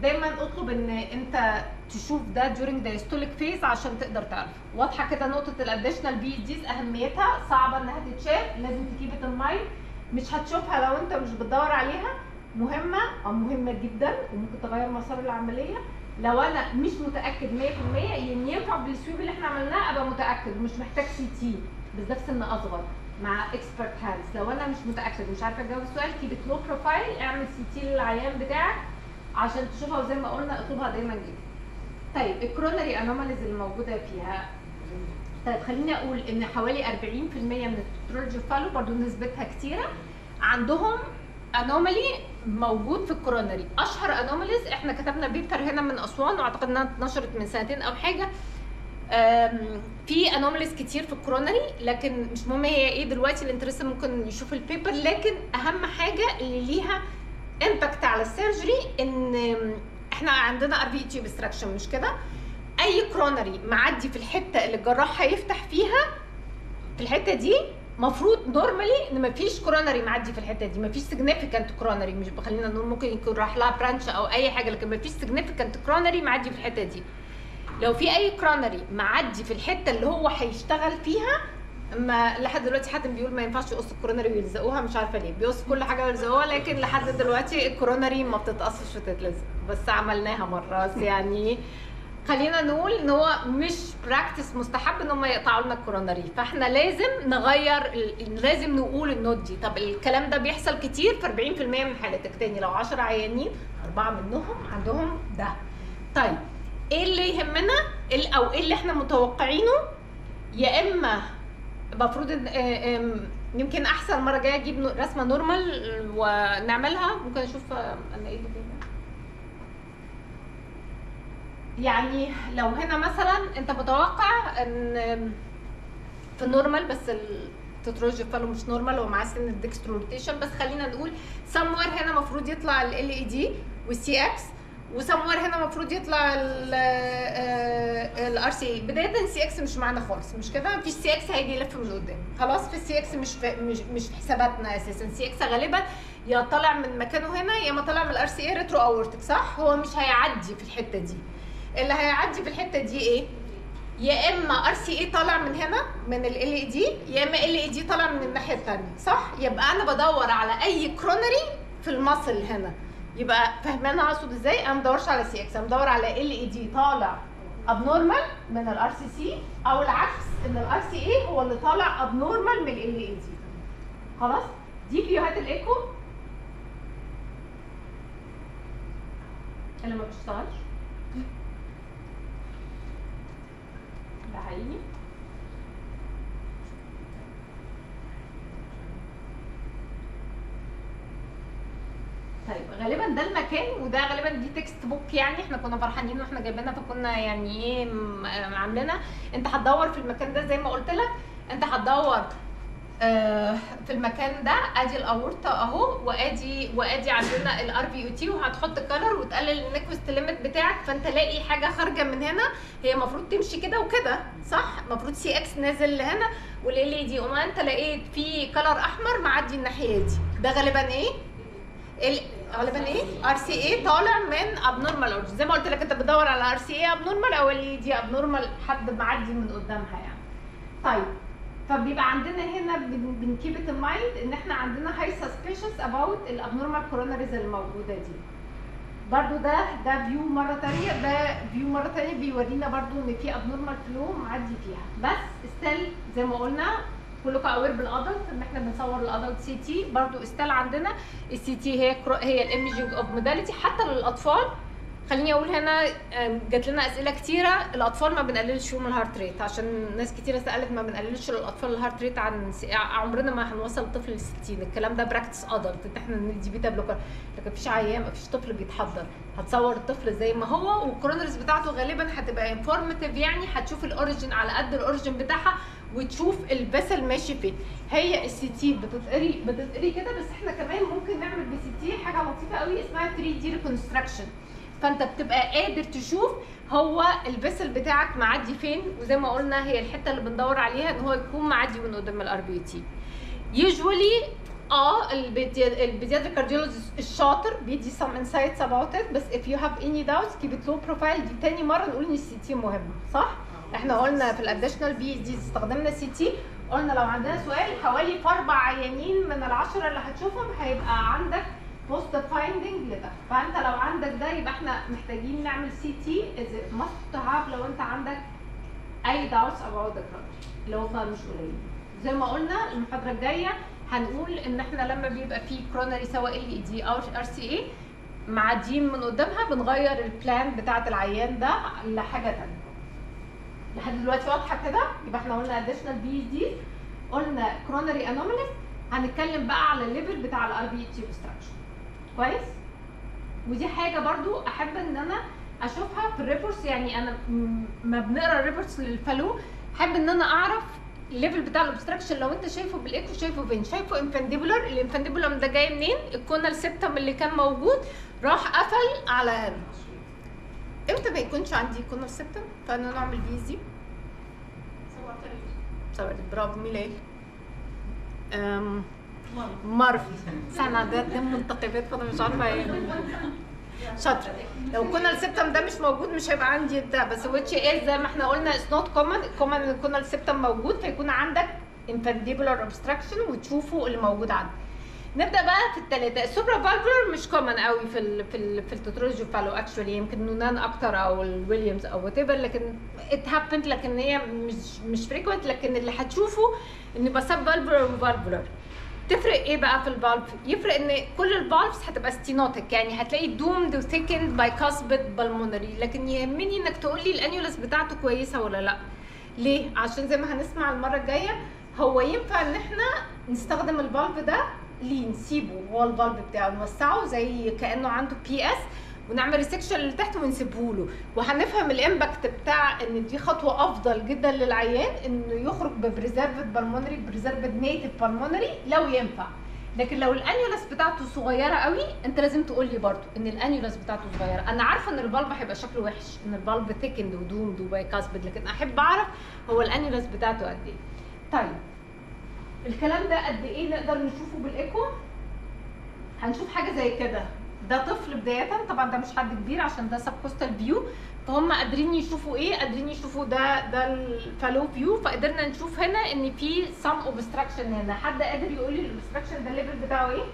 دايما اطلب ان انت تشوف ده during the systolic phase عشان تقدر تعرف واضحه كده نقطه الاديشنال بي ديز اهميتها صعبه انها تتشاف لازم تجيب المايند مش هتشوفها لو انت مش بتدور عليها مهمه او مهمه جدا وممكن تغير مسار العمليه لو انا مش متاكد 100% يعني ينفع بالسويب اللي احنا عملناه ابقى متاكد مش محتاج سي تي بس ده في سن اصغر مع اكسبرت هاندز لو انا مش متاكد مش عارفه اجاوب السؤال كيب لو بروفايل اعمل سي تي للعيان بتاعك عشان تشوفها وزي ما قلنا اطلبها دايما جدا طيب الكرونري انوماليز اللي موجوده فيها طيب خليني اقول ان حوالي 40% من التروجي فالو برضو نسبتها كتيره عندهم انومالي موجود في الكورونري اشهر انوماليز احنا كتبنا بيبر هنا من اسوان واعتقد انها اتنشرت من سنتين او حاجه أم، في انوماليز كتير في الكورونري لكن مش مهم هي ايه دلوقتي الانترست ممكن يشوف البيبر لكن اهم حاجه اللي ليها امباكت على السيرجري ان احنا عندنا ار بي تي obstruction مش كده اي كرونري معدي في الحته اللي الجراح هيفتح فيها في الحته دي مفروض نورمالي ان مفيش كورونري معدي في الحته دي مفيش سيجنيفيكانت كورونري مش خلينا نقول ممكن يكون راح لها برانش او اي حاجه لكن مفيش سيجنيفيكانت كورونري معدي في الحته دي لو في اي كرونري معدي في الحته اللي هو هيشتغل فيها ما لحد دلوقتي حد بيقول ما ينفعش يقص الكورونري ويلزقوها مش عارفه ليه بيقص كل حاجه ويلزقوها لكن لحد دلوقتي الكورونري ما بتتقصش وتتلزق بس عملناها مره بس يعني خلينا نقول ان هو مش براكتس مستحب ان هم يقطعوا لنا الكورونري فاحنا لازم نغير ال- لازم نقول النوت دي طب الكلام ده بيحصل كتير في 40% من حالاتك تاني لو 10 عيانين اربعه منهم عندهم ده طيب ايه اللي يهمنا ال- او ايه اللي احنا متوقعينه يا اما المفروض ان آه، آم، يمكن احسن المره الجايه اجيب نو- رسمه نورمال ونعملها ممكن اشوف آه، انا ايه اللي جايبها. يعني لو هنا مثلا انت متوقع ان في النورمال بس التتروجي فالو مش نورمال هو معاه سن الديكسترو روتيشن بس خلينا نقول سموير هنا المفروض يطلع ال اي دي والسي اكس وسموير هنا المفروض يطلع الار سي بدايه السي اكس مش معانا خالص مش كده مفيش سي اكس هيجي يلف من قدام خلاص في السي اكس مش في مش مش في حساباتنا اساسا السي اكس غالبا يا طالع من مكانه هنا يا اما طالع من الار سي اي ريترو اورتك صح هو مش هيعدي في الحته دي اللي هيعدي في الحته دي ايه يا اما ار سي اي طالع من هنا من ال ال دي يا اما ال اي دي طالع من الناحيه الثانيه صح يبقى انا بدور على اي كرونري في المصل هنا يبقى فاهمانه اقصد ازاي انا ما بدورش على سي اكس انا بدور على ال اي دي طالع ابنورمال من الار سي سي او العكس ان الار سي اي هو اللي طالع ابنورمال من ال اي دي خلاص دي فيوهات الايكو اللي ما بتشتغلش ده حقيقي طيب غالبا ده المكان وده غالبا دي تكست بوك يعني احنا كنا فرحانين واحنا جايبينها فكنا يعني ايه م- عاملينها انت هتدور في المكان ده زي ما قلت لك انت هتدور آه، في المكان ده ادي الاورطه اهو وادي وادي عندنا الار بي او تي وهتحط كلر وتقلل النكوست ليميت بتاعك فانت لاقي حاجه خارجه من هنا هي المفروض تمشي كده وكده صح المفروض سي اكس نازل لهنا والال دي وما انت لقيت في كلر احمر معدي الناحيه دي ده غالبا ايه ال- غالبا ايه ار سي اي طالع من ابنورمال اورجن زي ما قلت لك انت بتدور على ار سي اي ابنورمال او ال دي ابنورمال حد معدي من قدامها يعني طيب فبيبقى عندنا هنا بنكيب ات مايند ان احنا عندنا هاي سسبيشس اباوت الابنورمال كوروناريز اللي موجوده دي برضو ده ده فيو مره ثانيه ده فيو مره ثانيه بيورينا برضو ان في ابنورمال فلو معدي فيها بس ستيل زي ما قلنا كلكم اوير بالادلت ان احنا بنصور الادلت سي تي برضو ستيل عندنا السي تي هي كرو هي الايمجنج اوف موداليتي حتى للاطفال خليني اقول هنا آم، جات لنا اسئله كتيره الاطفال ما بنقللش فيهم الهارت ريت عشان ناس كتيره سالت ما بنقللش للاطفال الهارت ريت عن س- عمرنا ما هنوصل الطفل ل 60 الكلام ده براكتس ادلت ان احنا ندي بيتا بلوكر لكن مفيش عيان مفيش طفل بيتحضر هتصور الطفل زي ما هو والكورونرز بتاعته غالبا هتبقى انفورماتيف يعني هتشوف الاوريجن على قد الاوريجن بتاعها وتشوف الفيسل ماشي فين هي السي تي بتتقري بتتقري كده بس احنا كمان ممكن نعمل بسي تي حاجه لطيفه قوي اسمها 3 دي ريكونستراكشن فانت بتبقى قادر تشوف هو الفيسل بتاعك معدي فين وزي ما قلنا هي الحته اللي بندور عليها ان هو يكون معدي من قدام الار بي تي يوجوالي اه البيدياتريك كارديولوجيست الشاطر بيدي some insights about it بس if you have any doubts keep it low profile دي تاني مره نقول ان السي تي مهمه صح؟ احنا قلنا في الاديشنال بي دي استخدمنا سي تي قلنا لو عندنا سؤال حوالي في اربع عيانين من العشره اللي هتشوفهم هيبقى عندك بوست فايندنج لده فانت لو عندك ده يبقى احنا محتاجين نعمل سي تي از ماست هاف لو انت عندك اي doubts about the project اللي هم مش قليلين زي ما قلنا المحاضره الجايه هنقول ان احنا لما بيبقى في كرونري سواء ال اي دي او ار سي اي معديين من قدامها بنغير البلان بتاعه العيان ده لحاجه ثانيه لحد دلوقتي واضحه كده يبقى احنا قلنا اديشنال بي دي قلنا كرونري انوماليز هنتكلم بقى على الليفل بتاع الار بي تي اوبستراكشن كويس ودي حاجه برضو احب ان انا اشوفها في الريبورتس يعني انا م- ما بنقرا الريبورتس للفالو احب ان انا اعرف الليفل بتاع الاوبستراكشن لو انت شايفه بالايكو شايفه فين شايفه انفنديبولار الانفنديبولار ده جاي منين الكونال سيبتم اللي كان موجود راح قفل على هنا امتى ما يكونش عندي كونال سيبتم فانا نعمل بي دي صورت برافو ميلاد أم، مارفي سنة ده اتنين منتقبات فانا مش عارفه ايه شاطرة لو كنا السبتم ده مش موجود مش هيبقى عندي ده بس which is زي ما احنا قلنا it's not common common ان يكون السبتم موجود فيكون عندك infundibular obstruction وتشوفوا اللي موجود عندك نبدا بقى في الثلاثه السوبرا فالفولر مش كومن قوي في ال في ال في التوتولوجي فالو اكشولي يمكن نونان اكتر او الويليامز او وات لكن ات هابند لكن هي مش مش فريكوينت لكن اللي هتشوفه ان يبقى سب فالفولر وفالفولر تفرق ايه بقى في الفالف؟ يفرق ان كل الفالفز هتبقى ستينوتك يعني هتلاقي دومد وثيكند باي كاسبت بالمونري لكن يهمني انك تقول لي الانيولس بتاعته كويسه ولا لا. ليه؟ عشان زي ما هنسمع المره الجايه هو ينفع ان احنا نستخدم الفالف ده ليه نسيبه هو الفالف بتاعه نوسعه زي كانه عنده بي اس ونعمل ريسكشن اللي تحت ونسيبه له وهنفهم الامباكت بتاع ان دي خطوه افضل جدا للعيان انه يخرج ببريزرفد بالمونري بريزرفد نيتف بالمونري لو ينفع لكن لو الانيولس بتاعته صغيره قوي انت لازم تقول لي برضو ان الانيولس بتاعته صغيره انا عارفه ان الفالف هيبقى شكله وحش ان الفالف ثيكند ودومد وبايكاسبد لكن احب اعرف هو الانيولس بتاعته قد ايه طيب الكلام ده قد ايه نقدر نشوفه بالايكو هنشوف حاجه زي كده ده طفل بدايه طبعا ده مش حد كبير عشان ده سب كوستال فيو فهم قادرين يشوفوا ايه قادرين يشوفوا ده ده الفالو فيو فقدرنا نشوف هنا ان في سم اوبستراكشن هنا حد قادر يقول لي الاوبستراكشن ده الليفل بتاعه ايه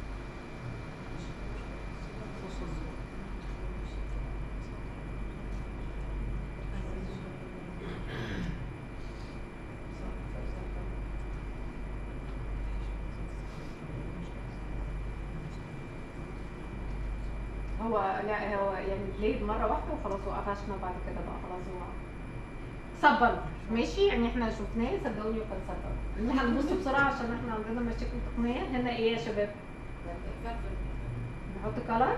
هو لا هو يعني بليد مره واحده وخلاص هو قفشنا بعد كده بقى خلاص هو صبر ماشي يعني احنا شفناه صدقوني وكان صبر احنا هنبص بسرعه عشان احنا عندنا مشاكل تقنيه هنا ايه يا شباب نحط كلر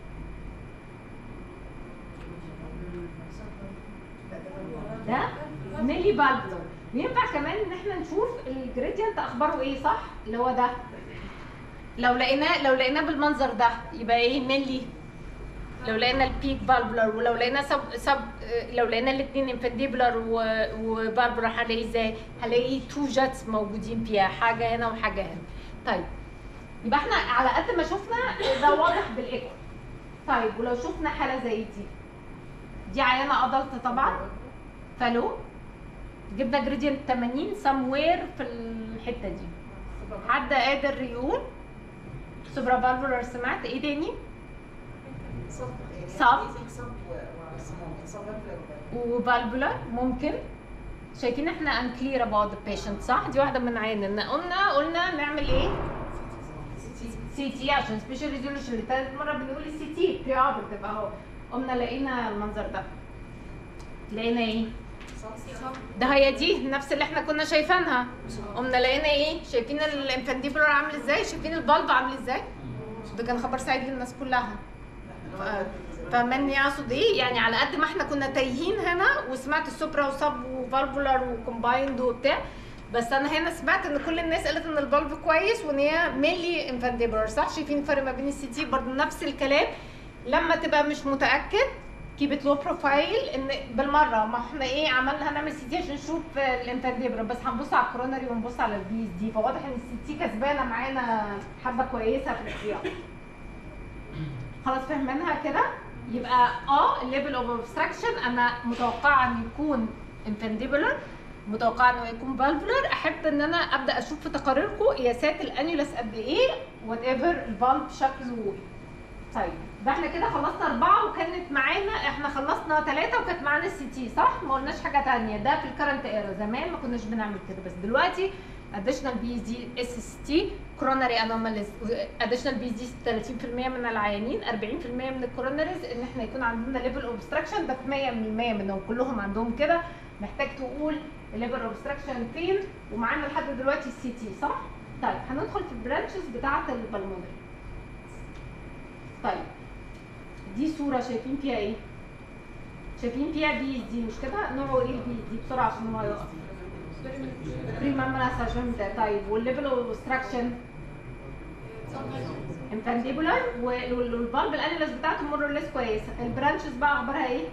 ده ميلي بالبلر ينفع كمان ان احنا نشوف الجريدينت اخباره ايه صح اللي هو ده لو لقيناه لو لقيناه بالمنظر ده يبقى ايه ميلي لو لقينا البيك فالفولر ولو لقينا سب سب لو لقينا الاثنين انفنديبلر وفالفولر هنلاقي ازاي؟ هنلاقي تو جاتس موجودين فيها حاجه هنا وحاجه هنا. طيب يبقى احنا على قد ما شفنا ده واضح بالايكو. طيب ولو شفنا حاله زي دي دي عيانه ادلت طبعا فالو جبنا جريدينت 80 سموير في الحته دي. حد قادر يقول سوبرا فالفولر سمعت ايه تاني؟ وفالفولار ممكن شايفين احنا unclear about the patient صح؟ دي واحدة من عيننا قلنا قلنا نعمل ايه؟ سي تي عشان سبيشال ريزولوشن لتالت مرة بنقول السي تي بري اوبرتيف اهو قمنا لقينا المنظر ده لقينا ايه؟ ده هي دي نفس اللي احنا كنا شايفينها قمنا لقينا ايه؟ شايفين الانفانديبولار عامل ازاي؟ شايفين البلب عامل ازاي؟ ده كان خبر سعيد للناس كلها فمن يقصد ايه يعني على قد ما احنا كنا تايهين هنا وسمعت السوبرا وسب وفالفولار وكومبايند وبتاع بس انا هنا سمعت ان كل الناس قالت ان الفالف كويس وان هي ميلي انفانديبولار صح شايفين الفرق ما بين السي تي برضه نفس الكلام لما تبقى مش متاكد كيب ات لو بروفايل ان بالمره ما احنا ايه عملنا هنعمل سي تي عشان نشوف الانفانديبرا بس هنبص على الكورونري ونبص على البي اس دي فواضح ان السي تي كسبانه معانا حبه كويسه في السياق خلاص فهمناها كده يبقى اه الليفل اوف اوبستراكشن انا متوقعه ان يكون انفانديبولار متوقعه انه يكون فالفولار احب ان انا ابدا اشوف في تقاريركم قياسات الانيولس قد ايه وات ايفر الفالف شكله طيب ده احنا كده خلصنا اربعه وكانت معانا احنا خلصنا ثلاثه وكانت معانا السي تي صح؟ ما قلناش حاجه ثانيه ده في الكرنت ايرا زمان ما كناش بنعمل كده بس دلوقتي اديشنال بي دي اس اس تي كوروناري انوماليز اديشنال بي دي 30% من العيانين 40% من الكوروناريز ان احنا يكون عندنا ليفل اوبستراكشن ده في 100 من 100 منهم كلهم عندهم كده محتاج تقول الليفل اوبستراكشن فين ومعانا لحد دلوقتي السي تي صح؟ طيب هندخل في البرانشز بتاعه البلمونري طيب دي صوره شايفين فيها ايه؟ شايفين فيها بي اس دي مش كده؟ نوعه ايه البي اس دي بسرعه عشان هو يقف بريمامبرانس عشان ده طيب والليفل اوبستراكشن انفانديبولار والفالف الانيلس بتاعته مور ليس كويس البرانشز بقى اخبارها ايه؟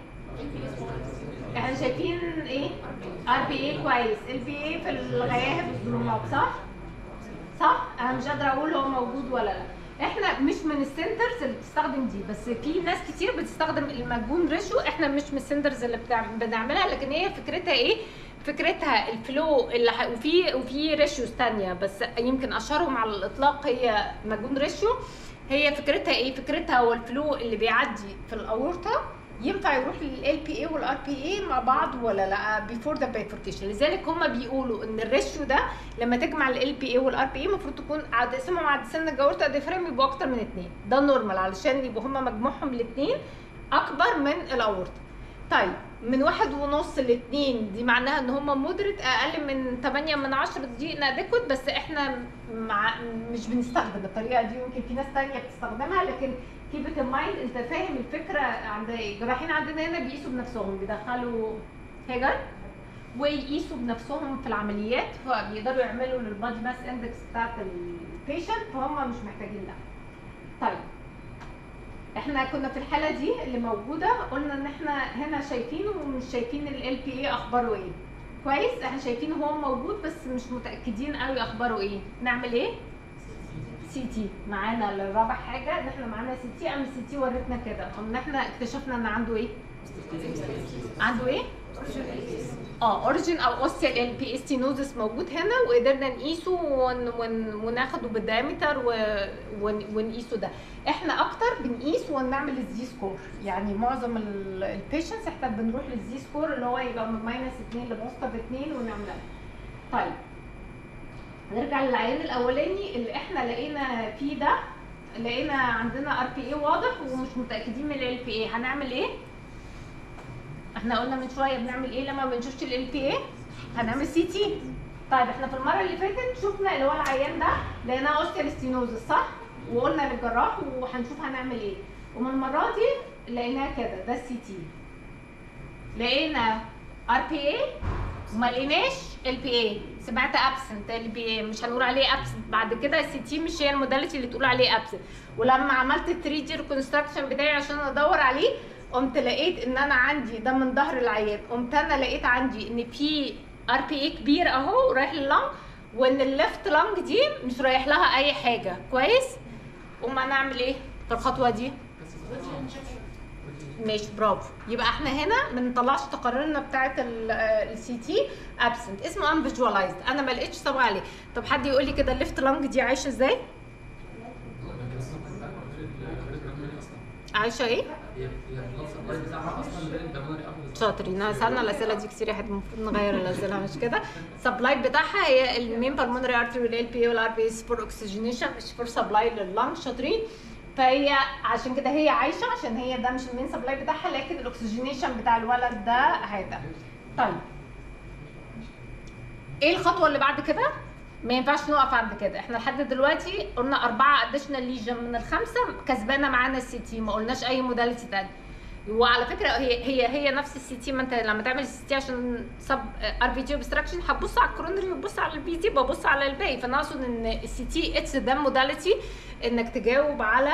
احنا شايفين ايه؟ ار بي اي كويس ال بي اي في الغياهب الظلمات صح؟ صح؟ انا مش قادره اقول هو موجود ولا لا احنا مش من السنترز اللي بتستخدم دي بس في ناس كتير بتستخدم المجهول ريشيو احنا مش من السنترز اللي بتاع بنعملها لكن هي فكرتها ايه؟ فكرتها الفلو اللي ح... وفي وفي ريشيوز ثانيه بس يمكن اشهرهم على الاطلاق هي مجهول ريشيو هي فكرتها ايه؟ فكرتها هو الفلو اللي بيعدي في الاورطه ينفع يروح لل بي اي والار بي اي مع بعض ولا لا بيفور ذا بايفوركيشن لذلك هم بيقولوا ان الريشيو ده لما تجمع ال بي اي والار بي اي المفروض تكون تقسمهم عند سن الجورتا ديفرام يبقوا اكتر من اثنين ده نورمال علشان يبقوا هم مجموعهم الاثنين اكبر من الاورطه طيب من واحد ونص لاثنين دي معناها ان هم مودريت اقل من 8 من 10 دي انادكوت بس احنا مع مش بنستخدم الطريقه دي يمكن في ناس ثانيه بتستخدمها لكن كيب ات مايند انت فاهم الفكره عند الجراحين عندنا هنا بيقيسوا بنفسهم بيدخلوا هيجر ويقيسوا بنفسهم في العمليات فبيقدروا يعملوا للبادي ماس اندكس بتاعت البيشنت فهم مش محتاجين ده. طيب احنا كنا في الحاله دي اللي موجوده قلنا ان احنا هنا شايفينه ومش شايفين ال بي اي اخباره ايه. كويس احنا شايفينه هو موجود بس مش متاكدين قوي اخباره ايه. نعمل ايه؟ سي تي معانا الرابع حاجه ان احنا معانا سي تي قام السي تي ورتنا كده ان احنا اكتشفنا ان عنده ايه؟ عنده ايه؟ اه اوريجين او اوستيال ال بي استينوزس موجود هنا وقدرنا نقيسه ون ون وناخده بالدايمتر ون ونقيسه ده احنا اكتر بنقيس ونعمل الزي سكور يعني معظم البيشنتس احنا بنروح للزي سكور اللي هو يبقى من ماينس 2 لبوزيتيف 2 ونعملها طيب نرجع للعيان الاولاني اللي احنا لقينا فيه ده لقينا عندنا ار بي اي واضح ومش متاكدين من ال بي اي هنعمل ايه احنا قلنا من شويه بنعمل ايه لما ما بنشوفش ال بي اي هنعمل سي تي طيب احنا في المره اللي فاتت شفنا اللي هو العيان ده لقيناه اوستيال ستينوزس صح وقلنا للجراح وهنشوف هنعمل ايه ومن المره دي لقيناه كده ده السي تي لقينا ار بي اي وما لقيناش ال بي اي سمعت ابسنت ال بي اي مش هنقول عليه ابسنت بعد كده السي تي مش هي الموداليتي اللي تقول عليه ابسنت ولما عملت ال 3 دي ريكونستراكشن بتاعي عشان ادور عليه قمت لقيت ان انا عندي ده من ظهر العيان قمت انا لقيت عندي ان في ار بي اي كبير اهو رايح لللنج وان الليفت لانج دي مش رايح لها اي حاجه كويس قوم انا اعمل ايه في الخطوه دي ماشي برافو يبقى احنا هنا ما بنطلعش تقاريرنا بتاعه السي تي ابسنت اسمه ان فيجواليزد انا ما لقيتش طبعا عليه طب حد يقول لي كده الليفت لانج دي عايشه ازاي عايشه ايه شاطرين سالنا الاسئله دي كتير احنا المفروض نغير الاسئله مش كده السبلاي بتاعها هي المين بالمونري ارتري ال بي والار بي اس فور اوكسجينيشن مش فور سبلاي لللنج شاطرين فهي عشان كده هي عايشه عشان هي ده مش المين سبلاي بتاعها لكن الاكسجينيشن بتاع الولد ده هذا طيب ايه الخطوه اللي بعد كده ما ينفعش نقف عند كده احنا لحد دلوقتي قلنا اربعه اديشنال ليجن من الخمسه كسبانه معانا السي تي ما قلناش اي موداليتي تاني وعلى فكره هي هي هي نفس السي تي ما انت لما تعمل السي تي عشان سب ار بي تي اوبستراكشن هتبص على الكورونري وتبص على البي تي ببص على الباقي فانا اقصد ان السي تي اتس ده موداليتي انك تجاوب على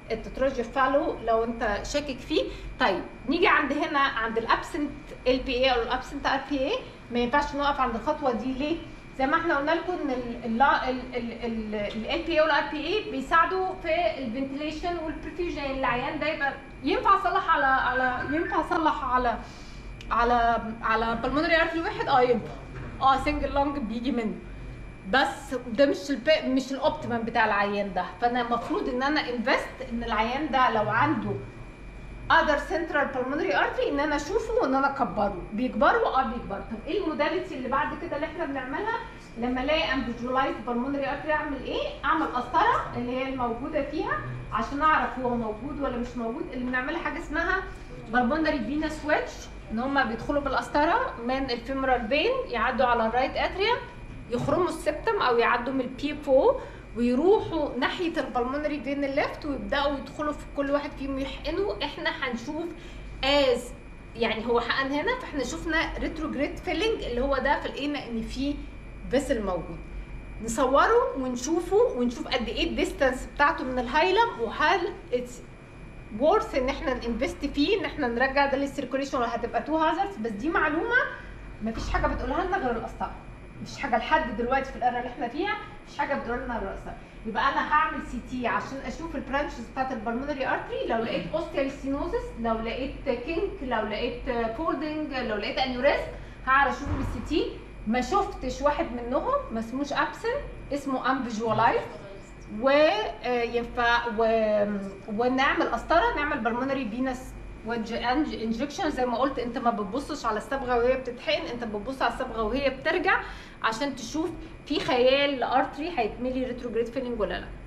التتراجي فالو لو انت شاكك فيه طيب نيجي عند هنا عند الابسنت ال بي اي او الابسنت ار بي اي ما ينفعش نقف عند الخطوه دي ليه؟ زي ما احنا قلنا لكم ان ال بي اي والار بي اي بيساعدوا في الفنتيليشن والبرفيوجن يعني العيان ده يبقى ينفع اصلح على على ينفع اصلح على على على بالمونري ارتري واحد اه ينفع اه سنجل لونج بيجي منه بس ده مش الب... مش الاوبتيمم بتاع العيان ده فانا المفروض ان انا انفست ان العيان ده لو عنده اذر سنترال بالمونري ارتري ان انا اشوفه وان انا اكبره بيكبروا اه بيكبروا طب ايه الموداليتي اللي بعد كده اللي احنا بنعملها لما الاقي امبيجولايز بالمونري ارتري اعمل ايه اعمل قسطره اللي هي الموجوده فيها عشان اعرف هو موجود ولا مش موجود اللي بنعملها حاجه اسمها بالمونري فينا سويتش ان هم بيدخلوا بالقسطره من الفيمورال فين يعدوا على الرايت اتريوم يخرموا السبتم او يعدوا من البي 4 ويروحوا ناحيه البلمونري فين الليفت ويبداوا يدخلوا في كل واحد فيهم يحقنوا احنا هنشوف از يعني هو حقن هنا فاحنا شفنا ريتروجريد فيلينج اللي هو ده فلقينا ان في فيسل موجود نصوره ونشوفه ونشوف قد ايه الديستانس بتاعته من الهايلم وهل اتس وورث ان احنا ننفست فيه ان احنا نرجع ده للسيركوليشن ولا هتبقى تو هازاردز بس دي معلومه مفيش حاجه بتقولها لنا غير القسطره مفيش حاجه لحد دلوقتي في القاره اللي احنا فيها مفيش حاجه بتقول لنا الرأسة يبقى انا هعمل سي تي عشان اشوف البرانشز بتاعت البلمونري ارتري لو لقيت اوستيال سينوزس لو لقيت كينك لو لقيت فولدنج لو لقيت انيوريزم هعرف اشوفه بالسي تي ما شفتش واحد منهم ما اسموش ابسن اسمه انفيجوالايز وينفع و... ونعمل قسطره نعمل بالمونري فينس انجكشن زي ما قلت انت ما بتبصش على الصبغه وهي بتتحقن انت بتبص على الصبغه وهي بترجع عشان تشوف في خيال لارتري هيتملي ريتروجريد فيلينج ولا لا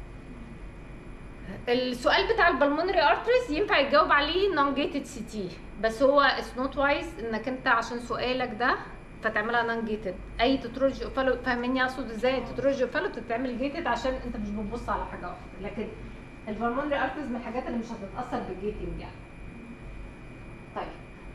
السؤال بتاع البلمونري ارتريز ينفع يتجاوب عليه نون جيتد سي تي بس هو اتس نوت وايز انك انت عشان سؤالك ده فتعملها نون جيتد اي تتروج فالو فاهميني اقصد ازاي التتروج فالو بتتعمل جيتد عشان انت مش بتبص على حاجه واحده لكن البلمونري ارتريز من الحاجات اللي مش هتتاثر بالجيتنج يعني طيب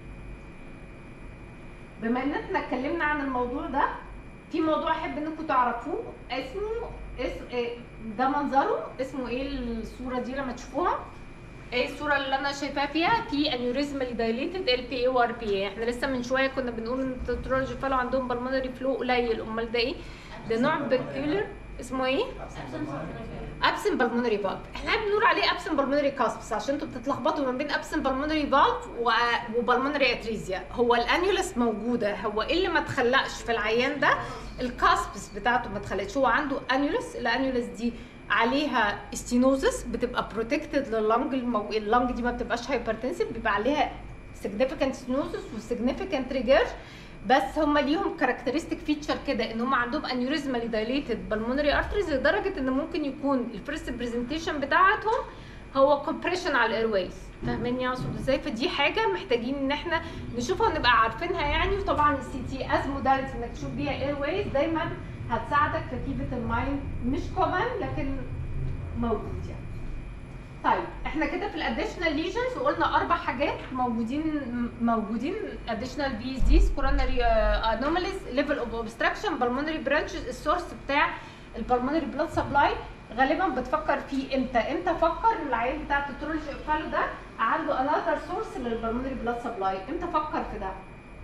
بما ان احنا اتكلمنا عن الموضوع ده في موضوع احب انكم تعرفوه اسمه اسم إيه ده منظره اسمه ايه الصوره دي لما تشوفوها ايه الصوره اللي انا شايفاها فيها في انيوريزمالي دايليتد ال بي اي وار بي اي احنا لسه من شويه كنا بنقول ان التترولوجي فالو عندهم بالمونري فلو قليل امال ده ايه ده نوع بكيولر اسمه ايه ابسن بالمونري فالف احنا بنقول عليه ابسن بالمونري كاسبس عشان انتوا بتتلخبطوا ما بين ابسن بالمونري فالف وبالمونري اتريزيا هو الانيولس موجوده هو ايه اللي ما اتخلقش في العيان ده الكاسبس بتاعته ما اتخلقش هو عنده انيولس الانيولس دي عليها ستينوزس بتبقى بروتكتد لللنج المو... اللنج دي ما بتبقاش هايبرتنسيف بيبقى عليها significant stenosis وsignificant ريجيرش بس هم ليهم كاركترستيك فيتشر كده ان هم عندهم انيوريزمالي دايليتد بالمونري ارتريز لدرجه ان ممكن يكون الفيرست برزنتيشن بتاعتهم هو كومبريشن على الايرويز فاهميني اقصد ازاي فدي حاجه محتاجين ان احنا نشوفها ونبقى عارفينها يعني وطبعا السي تي از موداليتي انك تشوف بيها ايرويز دايما هتساعدك في كيبه المايند مش كومن لكن موجود يعني طيب احنا كده في الاديشنال ليجنز وقلنا اربع حاجات موجودين موجودين اديشنال في ديز كوروناري انوماليز ليفل اوف اوبستراكشن بالمونري برانشز السورس بتاع البلمونري بلاد سبلاي غالبا بتفكر فيه امتى امتى فكر ان العيان بتاع التترولوجي فالو ده عنده انذر سورس للبلمونري بلاد سبلاي امتى فكر في ده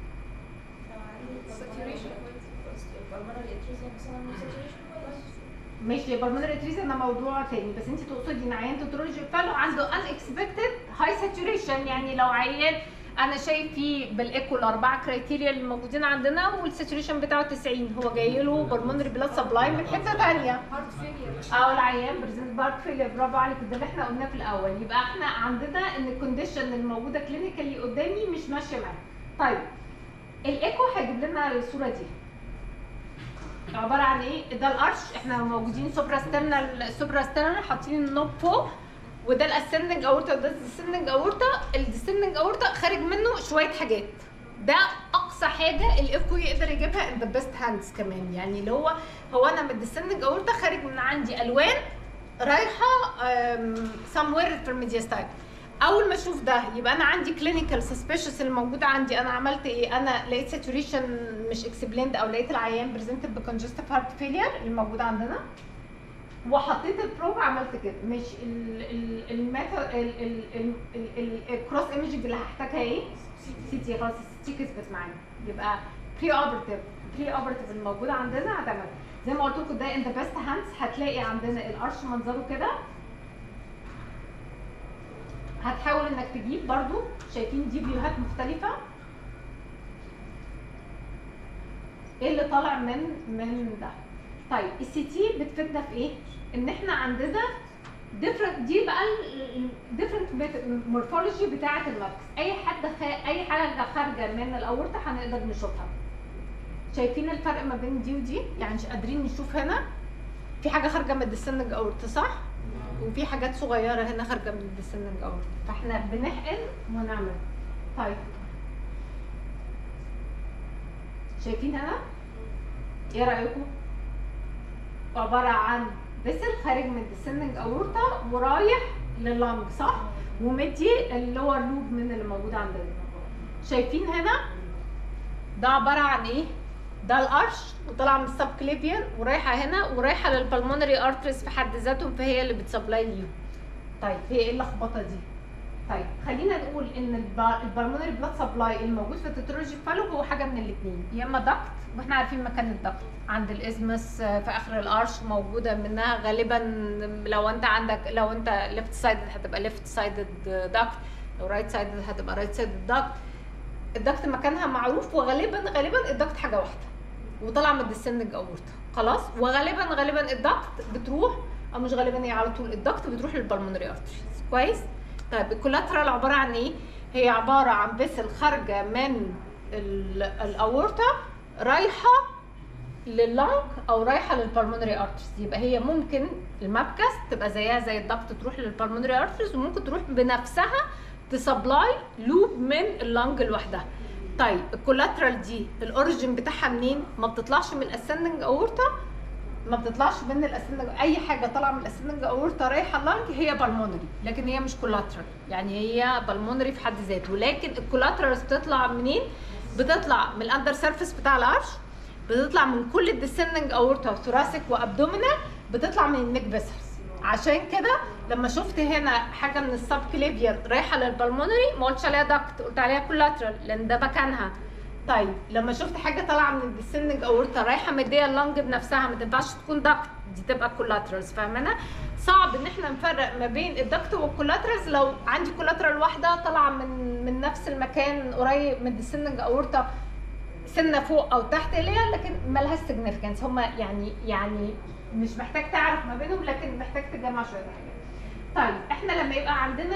ماشي بالمونري اتريزيا ده موضوع تاني بس انت تقصدي ان عيان تترولوجي فالو عنده ان اكسبكتد هاي ساتوريشن يعني لو عيان انا شايف فيه بالايكو الاربعه كرايتيريا اللي موجودين عندنا والساتوريشن بتاعه 90 هو جاي له بالمونري بلاد سبلاي من حته ثانيه او العيان بريزنت بارت فيلير برافو عليك ده اللي احنا قلناه في الاول يبقى احنا عندنا ان الكونديشن الموجوده كلينيكالي قدامي مش ماشيه معايا طيب الايكو هيجيب لنا الصوره دي عباره عن ايه ده الارش احنا موجودين سوبرا سترنال سوبرا سترنال حاطين النوب فوق وده الاسندنج اورتا وده الديسندنج اورتا الديسندنج اورتا خارج منه شويه حاجات ده اقصى حاجه الايكو يقدر يجيبها ان ذا بيست هاندز كمان يعني اللي هو هو انا من الديسندنج اورتا خارج من عندي الوان رايحه سم وير في الميدياستايل اول ما اشوف ده يبقى انا عندي كلينيكال سسبيشس اللي موجوده عندي انا عملت ايه انا لقيت ساتوريشن مش اكسبليند او لقيت العيان بريزنتد بكونجستيف هارت فيلير اللي موجود عندنا وحطيت البروب عملت كده مش الميثود الكروس ايمجنج اللي هحتاجها ايه؟ سي تي خلاص السي تي كسبت معانا يبقى بري اوبرتيف بري اوبرتيف الموجوده عندنا هتعمل زي ما قلت لكم ده ان ذا بيست هاندز هتلاقي عندنا القرش منظره كده هتحاول انك تجيب برضو شايفين دي فيوهات مختلفه ايه اللي طالع من من ده طيب السي تي بتفيدنا في ايه ان احنا عندنا different دي بقى different مورفولوجي بتاعه الماركس اي حد خ... اي حاجه خارجه من الاورطه هنقدر نشوفها شايفين الفرق ما بين دي ودي يعني مش قادرين نشوف هنا في حاجه خارجه من الديسندنج اورطه صح وفي حاجات صغيره هنا خارجه من الديسندنج اورطه فاحنا بنحقن ونعمل طيب شايفين هنا ايه رايكم عباره عن فيسل خارج من الديسندنج اورطه ورايح لللنج صح ومدي اللور لوب من اللي موجود عندنا شايفين هنا ده عباره عن ايه ده القرش وطالعه من السب كليبيان ورايحه هنا ورايحه للبلمونري ارتريز في حد ذاتهم فهي اللي بتسبلاي ليهم طيب هي ايه اللخبطه دي طيب خلينا نقول ان البلمونري بلاد سبلاي الموجود في التترولوجي فالو هو حاجه من الاثنين يا اما دكت واحنا عارفين مكان الدكت عند الازمس في اخر القرش موجوده منها غالبا لو انت عندك لو انت ليفت سايدد هتبقى ليفت سايدد دكت لو رايت سايدد هتبقى رايت سايدد دكت الدكت مكانها معروف وغالبا غالبا الدكت حاجه واحده وطالعه من الديسندنج اورتا خلاص وغالبا غالبا الدكت بتروح او مش غالبا هي على طول الدكت بتروح للبلمونري ارتريز كويس طيب الكولاترال عباره عن ايه هي عباره عن فيسل خارجه من الاورتا رايحه لللنج او رايحه للبلمونري ارتريز يبقى هي ممكن المبكس تبقى زيها زي الضغط تروح للبلمونري ارتريز وممكن تروح بنفسها تسبلاي لوب من اللنج لوحدها طيب الكولاترال دي الاوريجين بتاعها منين ما بتطلعش من الاسندنج اورتا ما بتطلعش من الاسندنج اي حاجه طالعه من الاسندنج اورتا رايحه اللنج هي بالمونري لكن هي مش كولاترال يعني هي بالمونري في حد ذاته لكن الكولاترالز بتطلع منين بتطلع من الاندر سيرفيس بتاع القرش بتطلع من كل الديسندنج اورتا ثوراسيك وابدومينال بتطلع من النيك فيسلز عشان كده لما شفت هنا حاجه من السب كليفيان رايحه للبلمونري ما قلتش عليها دكت قلت عليها كولاترال لان ده مكانها طيب لما شفت حاجه طالعه من الديسندنج اورتا رايحه مديه اللنج بنفسها ما تنفعش تكون دكت دي تبقى كولاترالز فاهمانه صعب ان احنا نفرق ما بين الدكت والكولاترالز لو عندي كولاترال واحده طالعه من من نفس المكان قريب من الديسندنج اورتا سنه فوق او تحت ليها لكن مالهاش سيجنفكانس هم يعني يعني مش محتاج تعرف ما بينهم لكن محتاج تجمع شويه حاجات. طيب احنا لما يبقى عندنا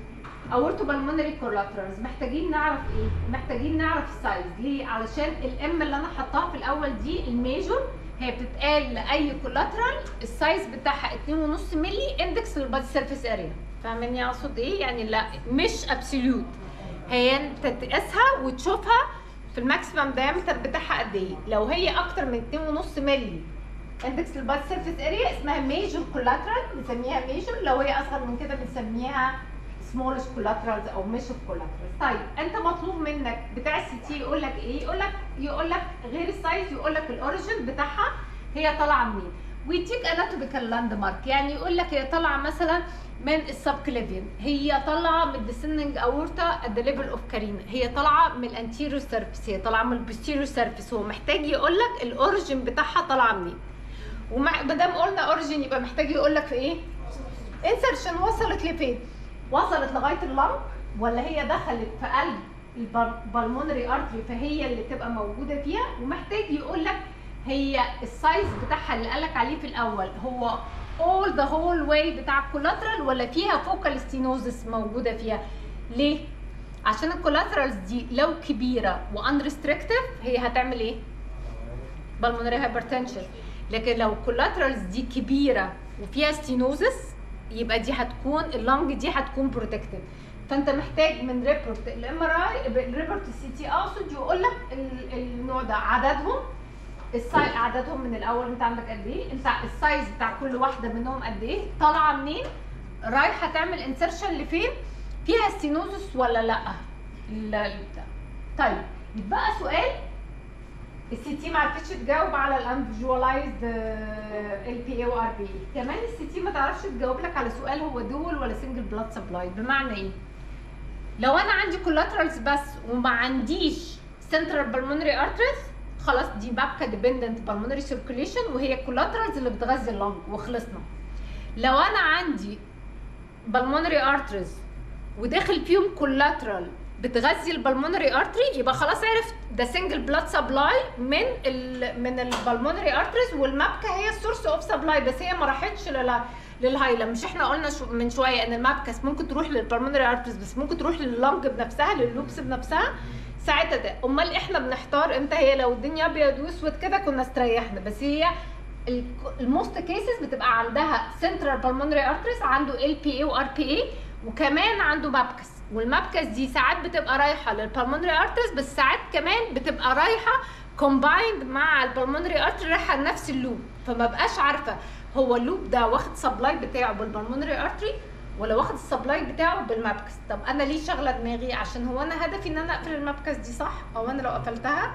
اورتو بالمونري كولاترالز محتاجين نعرف ايه؟ محتاجين نعرف السايز ليه؟ علشان الام اللي انا حطاها في الاول دي الميجور هي بتتقال لاي كولاترال السايز بتاعها 2.5 مللي اندكس للبادي سيرفيس اريا فاهماني اقصد ايه؟ يعني لا مش ابسوليوت هي انت تقيسها وتشوفها في الماكسيمم دايمتر بتاعها قد ايه؟ لو هي اكتر من 2.5 مللي اندكس البادي سيرفيس اريا اسمها ميجور كولاترال بنسميها ميجور لو هي اصغر من كده بنسميها سمولش كولاترالز او ميجور كولاترالز طيب انت مطلوب منك بتاع السي تي يقول لك ايه يقول لك يقول لك غير السايز يقول لك الاوريجن بتاعها هي طالعه منين ويديك اناتوميكال لاند مارك يعني يقول لك هي طالعه مثلا من السب كليفيان هي طالعه من الديسندنج اورتا ات ذا ليفل اوف كارينا هي طالعه من الانتيريور سيرفيس هي طالعه من البوستيريور سيرفيس هو محتاج يقول لك الاوريجن بتاعها طالعه منين وما دام قلنا اوريجين يبقى محتاج يقول لك في ايه؟ انسرشن وصلت لفين؟ وصلت لغايه اللنج ولا هي دخلت في قلب البلمونري ارتري فهي اللي تبقى موجوده فيها ومحتاج يقول لك هي السايز بتاعها اللي قالك عليه في الاول هو all the whole way بتاع الكولاترال ولا فيها فوكال ستينوزس موجوده فيها ليه؟ عشان الكولاترالز دي لو كبيره وانريستريكتيف هي هتعمل ايه؟ بالمونري هايبرتنشن لكن لو الكولاترالز دي كبيره وفيها ستينوزس يبقى دي هتكون اللنج دي هتكون بروتكتد فانت محتاج من ريبورت الام ار اي ريبورت السي تي اقصد يقول لك النوع ده عددهم الساي عددهم من الاول انت عندك قد ايه انت السايز بتاع كل واحده منهم قد ايه طالعه منين رايحه تعمل انسرشن لفين فيها ستينوزس ولا لا لا طيب يتبقى سؤال السي تي ما عرفتش تجاوب على الانفيجواليزد ال بي اي وار بي اي كمان السي تي ما تعرفش تجاوب لك على سؤال هو دول ولا سنجل بلاد سبلاي بمعنى ايه لو انا عندي كولاترالز بس وما عنديش سنترال بالمونري ارتريز خلاص دي بابكا ديبندنت بالمونري سيركيليشن وهي الكولاترالز اللي بتغذي اللنج وخلصنا لو انا عندي بالمونري ارتريز وداخل فيهم كولاترال بتغذي البلمونري ارتري يبقى خلاص عرفت ده سنجل بلاد سبلاي من ال من البلمونري ارتريز والمابكا هي السورس اوف سبلاي بس هي ما راحتش لل للهايلا مش احنا قلنا شو من شويه ان المابكس ممكن تروح للبلمونري ارتريز بس ممكن تروح لللنج بنفسها لللوبس بنفسها ساعتها ده امال احنا بنحتار امتى هي لو الدنيا ابيض واسود كده كنا استريحنا بس هي الموست كيسز بتبقى عندها سنترال بالمونري ارتريز عنده ال بي اي وار بي اي وكمان عنده مابكس والمابكس دي ساعات بتبقى رايحه للبلمونري ارتريز بس ساعات كمان بتبقى رايحه كومبايند مع البلمونري ارتري رايحه لنفس اللوب فما بقاش عارفه هو اللوب ده واخد سبلاي بتاعه بالبلمونري ارتري ولا واخد السبلاي بتاعه بالمابكس طب انا ليه شغله دماغي عشان هو انا هدفي ان انا اقفل المابكس دي صح او انا لو قفلتها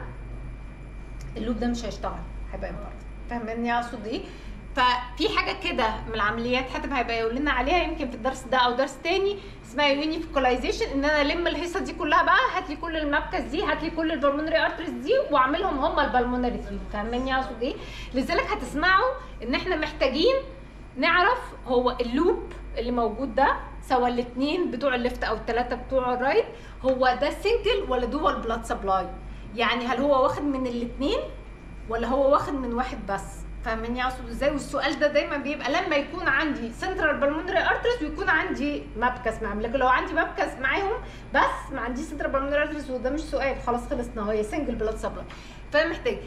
اللوب ده مش هيشتغل هيبقى امبارت فاهمني اقصد ايه ففي حاجه كده من العمليات حاتم هيبقى يقول لنا عليها يمكن في الدرس ده او درس تاني اسمها يونيفيكولايزيشن ان انا الم الحصه دي كلها بقى هات لي كل المابكس دي هات لي كل البلمونري ارتريز دي واعملهم هم البلمونري 3 فاهمني اقصد ايه لذلك هتسمعوا ان احنا محتاجين نعرف هو اللوب اللي موجود ده سواء الاثنين بتوع الليفت او الثلاثه بتوع الرايت هو ده سنجل ولا دول بلاد سبلاي يعني هل هو واخد من الاثنين ولا هو واخد من واحد بس فاهماني اقصد ازاي والسؤال ده دايما بيبقى لما يكون عندي سنترال بالمونري ارتريز ويكون عندي مابكس معاهم لكن لو عندي مابكس معاهم بس ما عنديش سنترال بالمونري ارتريز وده مش سؤال خلاص خلصنا هي سنجل بلاد سبلاي فانا محتاج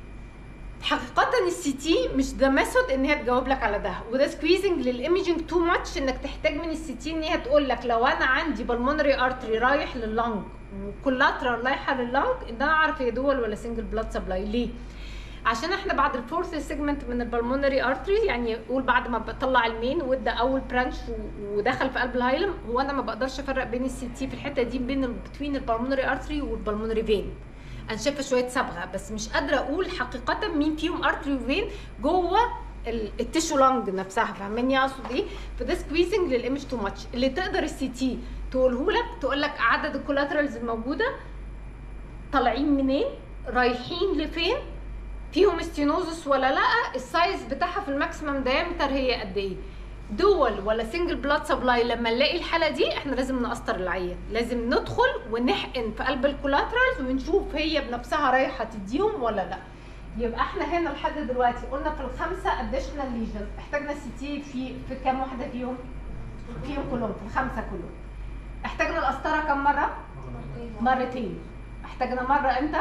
حقيقة السي تي مش ده ميثود ان هي تجاوب لك على ده وده سكويزنج للايمجنج تو ماتش انك تحتاج من السي تي ان هي تقول لك لو انا عندي بالمونري ارتري رايح لللنج وكولاترال رايحه لللنج ان انا اعرف هي دول ولا سنجل بلاد سبلاي ليه؟ عشان احنا بعد الفورث سيجمنت من البلمونري ارتري يعني قول بعد ما بطلع المين وادى اول برانش ودخل في قلب الهايلم هو انا ما بقدرش افرق بين السي تي في الحته دي بين بتوين البلمونري ارتري والبلمونري فين انا شايفه شويه صبغه بس مش قادره اقول حقيقه مين فيهم ارتري وفين جوه التيشو لانج نفسها فاهماني اقصد ايه فده سكويزنج للايمج تو ماتش اللي تقدر السي تي تقوله لك تقول لك عدد الكولاترالز الموجوده طالعين منين رايحين لفين فيهم ستينوزس ولا لا السايز بتاعها في الماكسيمم دايمتر هي قد ايه دول ولا سنجل بلاد سبلاي لما نلاقي الحاله دي احنا لازم نقسطر العيان لازم ندخل ونحقن في قلب الكولاترالز ونشوف هي بنفسها رايحه تديهم ولا لا يبقى احنا هنا لحد دلوقتي قلنا في الخمسه اديشنال ليجن احتاجنا سي تي في في كام واحده فيهم؟ فيهم كلهم في الخمسه كلهم احتاجنا القسطره كم مره؟ مرتين احتاجنا مره امتى؟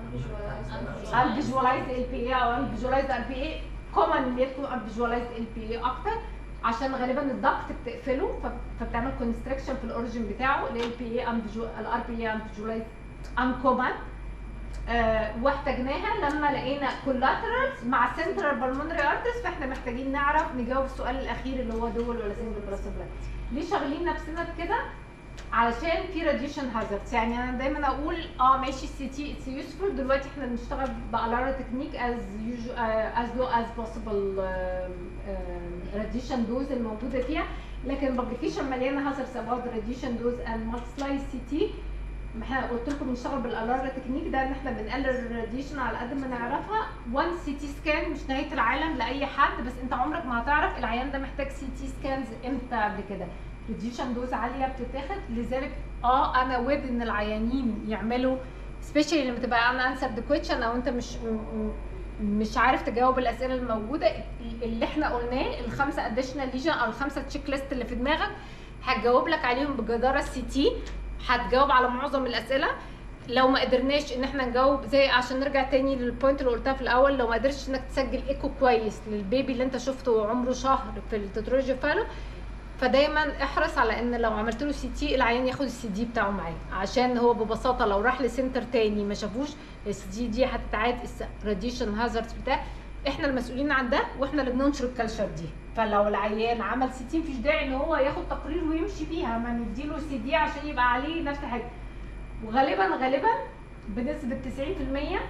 الفيجوالايز ال بي اي او الفيجوالايز ال بي اي كومن بيكون الفيجوالايز ال بي اي اكتر عشان غالبا الضغط بتقفله فبتعمل كونستريكشن في الاوريجن بتاعه ال بي اي الار بي اي انفيجوالايز ان كومن واحتاجناها لما لقينا كولاترالز مع سنترال بالمونري ارتس فاحنا محتاجين نعرف نجاوب السؤال الاخير اللي هو دول ولا سنجل بلس ليه شاغلين نفسنا بكده علشان في راديشن هازاردز يعني انا دايما اقول اه ماشي السي تي اتس يوسفول دلوقتي احنا بنشتغل بالارا تكنيك از از لو از بوسيبل راديشن دوز الموجوده فيها لكن الببليكيشن مليانه هازاردز اباوت راديشن دوز اند مالتي سلايس سي تي احنا قلت لكم بنشتغل بالالارا تكنيك ده ان احنا بنقلل الراديشن على قد ما نعرفها وان سي تي سكان مش نهايه العالم لاي حد بس انت عمرك ما هتعرف العيان ده محتاج سي تي سكانز امتى قبل كده ريديوشن دوز عاليه بتتاخد لذلك اه انا ود ان العيانين يعملوا سبيشالي لما تبقى انا انسر ذا كويشن او انت مش مش عارف تجاوب الاسئله الموجوده اللي احنا قلناه الخمسه اديشنال ليجن او الخمسه تشيك ليست اللي في دماغك هتجاوب لك عليهم بجداره السي تي هتجاوب على معظم الاسئله لو ما قدرناش ان احنا نجاوب زي عشان نرجع تاني للبوينت اللي قلتها في الاول لو ما قدرتش انك تسجل ايكو كويس للبيبي اللي انت شفته عمره شهر في التترولوجي فالو فدايما احرص على ان لو عملت له سي تي العيان ياخد السي دي بتاعه معاه عشان هو ببساطه لو راح لسنتر تاني ما شافوش السي دي دي هتتعاد راديشن هازارد بتاع احنا المسؤولين عن ده واحنا اللي بننشر الكالتشر دي فلو العيان عمل سي تي مفيش داعي ان هو ياخد تقرير ويمشي بيها ما نديله سي دي عشان يبقى عليه نفس الحاجه وغالبا غالبا بنسبه 90%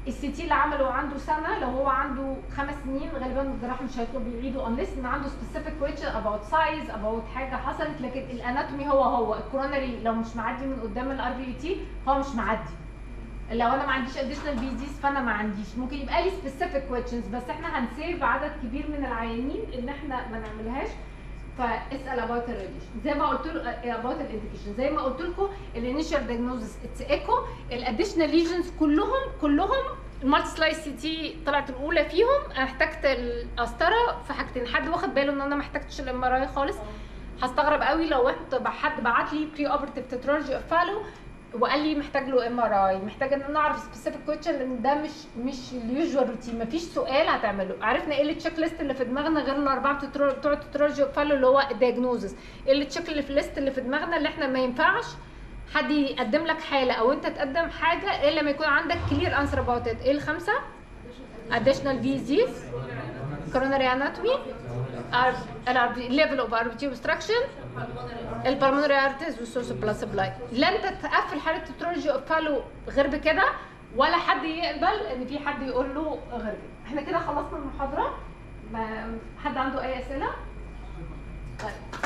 السي تي اللي عمله عنده سنه لو هو عنده خمس سنين غالبا الجراح مش هيطلب يعيده انليس ان عنده سبيسيفيك كويشن اباوت سايز اباوت حاجه حصلت لكن الاناتومي هو هو الكورونري لو مش معدي من قدام الار في تي هو مش معدي لو انا ما عنديش اديشنال بيزيز فانا ما عنديش ممكن يبقى لي سبيسيفيك كويشنز بس احنا هنسيف عدد كبير من العيانين ان احنا ما نعملهاش فاسال اباوت الريليشن زي ما قلت له اباوت الانديكيشن زي ما قلت لكم الانيشال دايجنوزس اتس ايكو الاديشنال ليجنز كلهم كلهم المالتي سلايس سي تي طلعت الاولى فيهم انا احتجت القسطره في حاجتين حد واخد باله ان انا ما احتجتش الام ار اي خالص هستغرب قوي لو واحد حد بعت لي بري اوبرتيف تترولوجي فالو وقال لي محتاج له ام ار اي محتاج ان انا اعرف سبيسيفيك كويشن لان ده مش مش اليوجوال روتين مفيش سؤال هتعمله عرفنا ايه التشيك ليست اللي في دماغنا غير الاربعه بتوع بتوع التترولوجي فالو اللي هو الدايجنوزس ايه التشيك ليست اللي في دماغنا اللي احنا ما ينفعش حد يقدم لك حاله او انت تقدم حاجه الا لما يكون عندك كلير انسر اباوت ات ايه الخمسه additional disease coronary anatomy level of RBT obstruction البلمونري ارتز والسورس بلس سبلاي لا انت تقفل حاله التترولوجي فالو غير بكده ولا حد يقبل ان في حد يقول له غير كده احنا كده خلصنا المحاضره ما حد عنده اي اسئله طيب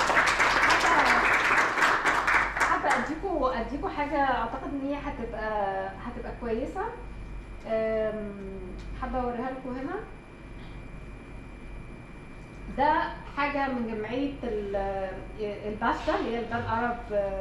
حابه اديكوا اديكوا حاجه اعتقد ان هي هتبقى هتبقى كويسه حابه اوريها لكم هنا ده حاجه من جمعيه الباشتا اللي هي البان ارب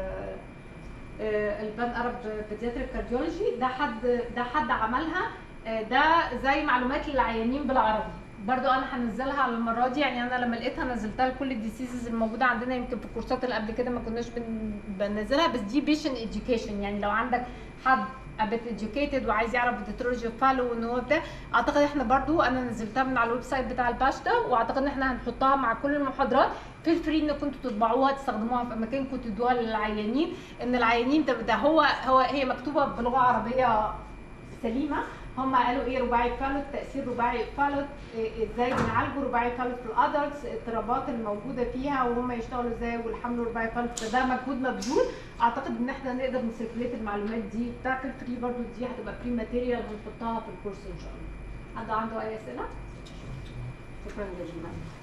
البان ارب بيدياتريك كارديولوجي ده حد ده حد عملها ده زي معلومات للعيانين بالعربي برضو انا هنزلها على المره دي يعني انا لما لقيتها نزلتها لكل الديسيزز الموجوده عندنا يمكن في الكورسات اللي قبل كده ما كناش بننزلها بس دي بيشن اديوكيشن يعني لو عندك حد ابيت educated وعايز يعرف الديترولوجي فالو وان هو بتاع اعتقد احنا برضو انا نزلتها من على الويب سايت بتاع الباشتا واعتقد ان احنا هنحطها مع كل المحاضرات في فري انكم انتوا تطبعوها تستخدموها في اماكنكم تدوها للعيانين ان العيانين ده, ده هو هو هي مكتوبه بلغه عربيه سليمه هم قالوا ايه رباعي فالوت تاثير رباعي فالوت ازاي بنعالجه رباعي فالوت في الادلتس الاضطرابات الموجوده فيها وهم يشتغلوا ازاي والحمل رباعي فالوت فده مجهود مبذول اعتقد ان احنا نقدر نسيركليت المعلومات دي بتاعت الفري برضو دي هتبقى فري ماتيريال هنحطها في الكورس ان شاء الله حد عنده اي اسئله؟ شكرا جزيلا